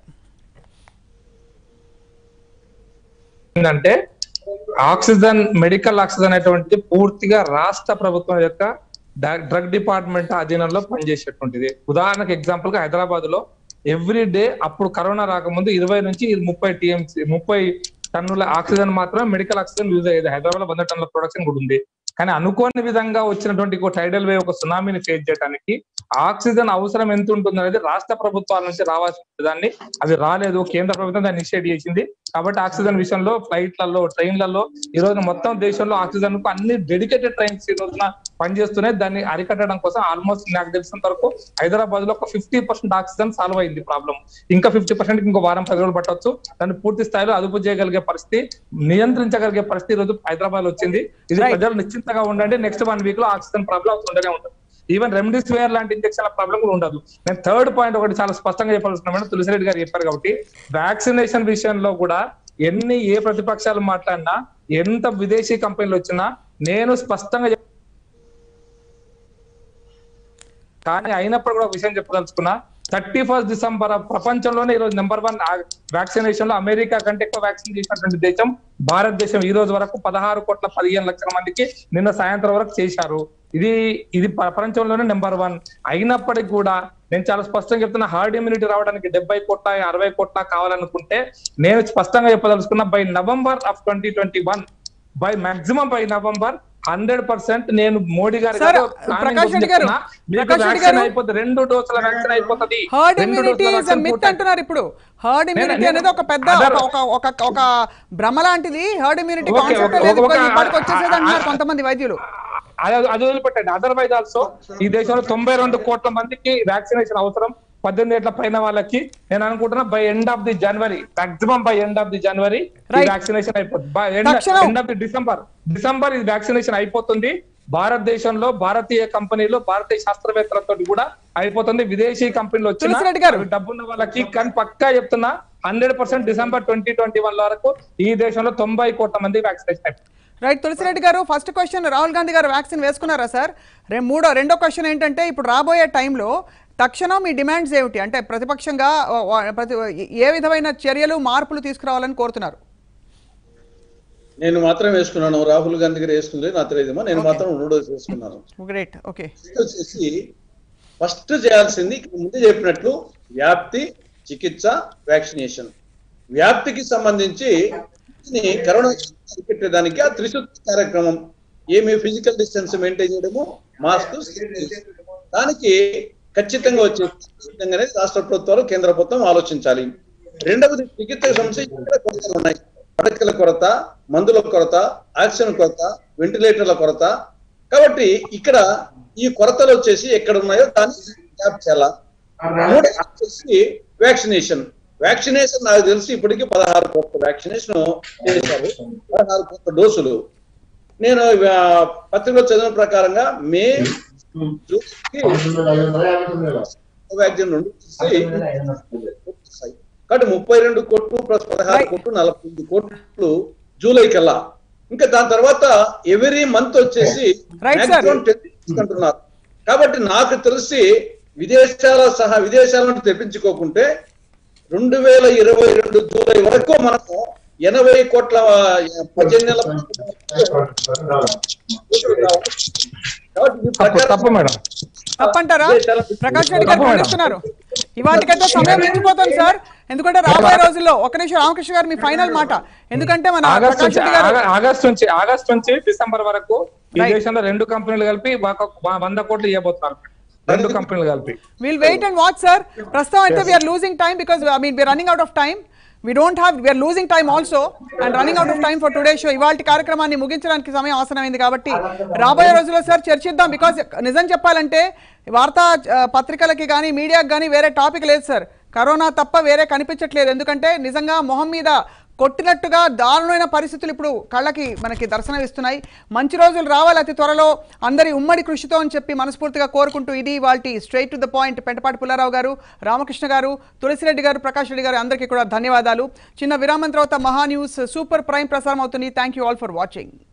ఏంటంటే ఆక్సిజన్ మెడికల్ ఆక్సిజన్ అనేటువంటిది పూర్తిగా రాష్ట్ర ప్రభుత్వం యొక్క డ- డ్రగ్ డిపార్ట్మెంట్ అధీనంలో పనిచేసేటువంటిది ఉదాహరణకు ఎగ్జాంపుల్ గా హైదరాబాద్ లో ఎవ్రీ డే అప్పుడు కరోనా రాకముందు ఇరవై నుంచి ముప్పై టీఎంసీ ముప్పై టన్నుల ఆక్సిజన్ మాత్రమే మెడికల్ ఆక్సిజన్ యూజ్ అయ్యేది హైదరాబాద్ లో వంద టన్నుల ప్రొడక్షన్ కూడా ఉంది కానీ అనుకోని విధంగా వచ్చినటువంటి ఒక టైడల్ వేవ్ ఒక సునామీని ఫేస్ చేయడానికి ఆక్సిజన్ అవసరం ఎంత ఉంటుంది అనేది రాష్ట్ర ప్రభుత్వాల నుంచి రావాల్సిన దాన్ని అవి రాలేదు కేంద్ర ప్రభుత్వం దాన్ని ఇనిషియేట్ చేసింది కాబట్టి ఆక్సిజన్ విషయంలో ఫ్లైట్లలో ట్రైన్లలో ఈ రోజు మొత్తం దేశంలో ఆక్సిజన్ కు అన్ని డెడికేటెడ్ ట్రైన్స్ ఈ రోజున పనిచేస్తున్నాయి దాన్ని అరికట్టడం కోసం ఆల్మోస్ట్ నాకు తెలిసినంత వరకు హైదరాబాద్ లో ఒక ఫిఫ్టీ పర్సెంట్ ఆక్సిజన్ సాల్వ్ అయింది ప్రాబ్లం ఇంకా ఫిఫ్టీ పర్సెంట్ ఇంకో వారం పది రోజులు పట్టొచ్చు దాన్ని పూర్తి స్థాయిలో అదుపు చేయగలిగే పరిస్థితి నియంత్రించగలిగే పరిస్థితి ఈ రోజు హైదరాబాద్ లో వచ్చింది ఇది Right. ప్రజలు నిశ్చింతగా ఉండండి నెక్స్ట్ వన్ వీక్ లో ఆక్సిజన్ ప్రాబ్లం అవుతుండనే ఉంటుంది ఈవెన్ రెమ్డెసివిర్ లాంటి ఇంజక్షన్ల ప్రాబ్లం కూడా ఉండదు నేను థర్డ్ పాయింట్ ఒకటి చాలా స్పష్టంగా చెప్పాల్సిన తులసిరెడ్డి గారు చెప్పారు కాబట్టి వ్యాక్సినేషన్ విషయంలో కూడా ఎన్ని ఏ ప్రతిపక్షాలు మాట్లాడినా ఎంత విదేశీ కంపెనీలు వచ్చినా నేను స్పష్టంగా చెప్- కానీ అయినప్పుడు కూడా ఒక విషయం చెప్పదలుచుకున్నా థర్టీ ఫస్ట్ డిసెంబర్ ప్రపంచంలోనే ఈ రోజు నెంబర్ వన్ వ్యాక్సినేషన్ లో అమెరికా కంటే ఎక్కువ వ్యాక్సిన్ చేసినటువంటి దేశం భారతదేశం ఈ రోజు వరకు పదహారు కోట్ల పదిహేను లక్షల మందికి నిన్న సాయంత్రం వరకు చేశారు ఇది ఇది ప్రపంచంలోనే నెంబర్ వన్ అయినప్పటికీ కూడా నేను చాలా స్పష్టంగా చెప్తున్నా హార్డ్ ఇమ్యూనిటీ రావడానికి డెబ్బై కోట్ల అరవై కోట్ల కావాలనుకుంటే నేను స్పష్టంగా చెప్పదలుచుకున్నా by November of twenty twenty one by maximum by November hundred percent నేను మోడీ గారి సార్, గారు planning ప్రకాష్ కోసం రెడ్డి గారు, చెప్తున్నా. మీకు ప్రకాష్ రెడ్డి vaccine గారు, అయిపోతుంది రెండు డోసుల వ్యాక్సిన్ అయిపోతుంది హర్డ్ రెండు ఇమ్యూనిటీ డోసుల ఇస్ vaccine మిత్ పూర్తి- అంటున్నారు ఇప్పుడు హర్డ్ ఇమ్యూనిటీ నేను- అనేది ఒక పెద్ద other- ఒక ఒక ఒక ఒక భ్రమ లాంటిది herd immunity Okay, concept okay, లేదు ఒక- ఇప్పటికి వచ్చేసేది అంటున్నారు ఆ- కొంతమంది వైద్యులు అది అది వదిలిపెట్టండి అదర్వైజ్ ఆల్సో ఈ దేశంలో తొంభై రెండు కోట్ల మందికి వ్యాక్సినేషన్ అవసరం పద్దెనిమిది ఏళ్ల పైన వాళ్ళకి నేను అనుకుంటున్నా by end of the January maximum by end of the January Right. Vaccination అయిపోతుంది బై తక్షణం. End of the December December ఇది వ్యాక్సినేషన్ అయిపోతుంది భారతదేశంలో భారతీయ కంపెనీలు భారతీయ శాస్త్రవేత్తలతో కూడా అయిపోతుంది విదేశీ కంపెనీలు వచ్చిన తులసిరెడ్డి గారు. అవి డబ్బున్న వాళ్ళకి కానీ పక్కా చెప్తున్నా hundred percent December twenty twenty one వరకు ఈ దేశంలో తొంభై కోట్ల మంది వ్యాక్సినేషన్ అయిపోతుంది రైట్ తులసిరెడ్డి గారు ఫస్ట్ క్వశ్చన్ రాహుల్ గాంధీ గారు వ్యాక్సిన్ వేసుకున్నారా సార్ రే మూడో రెండో క్వశ్చన్ ఏంటంటే ఇప్పుడు రాబోయే టైంలో తక్షణం మీ డిమాండ్స్ ఏమిటి అంటే ప్రతిపక్షంగా వా- వా- ప్రతి ఏ విధమైన చర్యలు మార్పులు తీసుకురావాలని కోరుతున్నారు నేను మాత్రం వేసుకున్నాను రాహుల్ గాంధీ గారు వేసుకుంది నాకు తెలియదేమో నేను మాత్రం రెండు డోసు వేసుకున్నాను గ్రేట్ ఓకే ఫస్ట్ వచ్చేసి ఫస్ట్ చేయాల్సింది ఇక్కడ ముందు చెప్పినట్లు వ్యాప్తి చికిత్స వ్యాక్సినేషన్ వ్యాప్తికి సంబంధించి ఇది కరోనా అరికట్టేదానికి ఆ త్రిశుద్ధి కార్యక్రమం ఏమి ఫిజికల్ డిస్టెన్స్ మెయింటైన్ చేయడము మాస్క్ దానికి ఖచ్చితంగా వచ్చే ఖచ్చితంగానే రాష్ట్ర ప్రభుత్వాలు కేంద్ర ప్రభుత్వం ఆలోచించాలి రెండవది చికిత్స సమస్య ఇక్కడ కొరతలు ఉన్నాయి పడకల కొరత మందుల కొరత ఆక్సిజన్ కొరత వెంటిలేటర్ల కొరత కాబట్టి ఇక్కడ ఈ కొరతలు వచ్చేసి ఎక్కడ ఉన్నాయో దాన్ని ట్యాప్ చేయాలా మూడు వచ్చేసి వ్యాక్సినేషన్ వ్యాక్సినేషన్ నాకు తెలిసి ఇప్పటికి పదహారు కోట్ల వ్యాక్సినేషన్ చేశారు పదహారు కోట్ల డోసులు నేను ఆ, పత్రికలో చదివిన ప్రకారంగా మే జూన్కి వ్యాక్సిన్ రెండు వచ్చేసి వస్తాయి. కాబట్టి ముప్పై రెండు కోట్లు ప్లస్ పదహారు Right. కోట్లు నలభై ఎనిమిది కోట్లు జూలై కల్లా ఇంకా దాని తర్వాత ఎవరీ మంత్ వచ్చేసి Right, sir. maximum 10 తీసుకుంటున్నారు కాబట్టి నాకు తెలిసి విదేశాల సహా విదేశాల నుండి తెప్పించుకోకుంటే రెండు వేల ఇరవై రెండు జూలై వరకు మనము ఎనభై కోట్ల ఆ, పద్దెనిమిది నెలల కాబట్టి ఈ తప్పు ప్రకారం తప్పు మేడం తప్పంటారా విదేశాల ప్రకాష్ రెడ్డి గారు తప్పు మేడం. ఖండిస్తున్నారు ఇవాటికైతే సమయం మించిపోతుంది సార్ ఎందుకంటే రాబోయే రోజుల్లో ఒక నిమిషం రామకృష్ణ గారు మీ ఫైనల్ మాట ఎందుకంటే మన ఆగస్ట్ ప్రకాష్ నుంచి రెడ్డి గారు ఆగ- ఆగస్ట్ నుంచి ఆగస్ట్ నుంచి డిసెంబర్ వరకు ఈ Right. దేశంలో రెండు కంపెనీలు కలిపి ఒక- వ- వంద కోట్లు ఇవ్వబోతున్నారు రెండు కంపెనీలు కలిపి will wait and watch sir ప్రస్తుతం అయితే we're losing time because I mean we're running out of time we don't have we're losing time also and running out of time for today show ఇవాళ కార్యక్రమాన్ని ముగించడానికి సమయం అవసరమైంది కాబట్టి రాబోయే రోజుల్లో సార్ చర్చిద్దాం బికాస్ నిజం చెప్పాలంటే వార్తా ఆ, పత్రికలకి కానీ మీడియాకి కానీ వేరే టాపిక్ లేదు సార్ కరోనా తప్ప వేరే కనిపించట్లేదు ఎందుకంటే నిజంగా మొహం మీద కొట్టినట్టుగా దారుణమైన పరిస్థితులు ఇప్పుడు కళ్ళకి మనకి దర్శనమిస్తున్నాయి మంచి రోజులు రావాలి అతి త్వరలో అందరి ఉమ్మడి కృషితో అని చెప్పి మనస్ఫూర్తిగా కోరుకుంటూ ఇది వాటి straight to the point Pentapati Pullarao garu Ramakrishna గారు తులసిరెడ్డి గారు ప్రకాష్ రెడ్డి గారు అందరికీ కూడా ధన్యవాదాలు చిన్న విరామం తర్వాత మహా న్యూస్ సూపర్ ప్రైమ్ ప్రసారం అవుతుంది thank you all for watching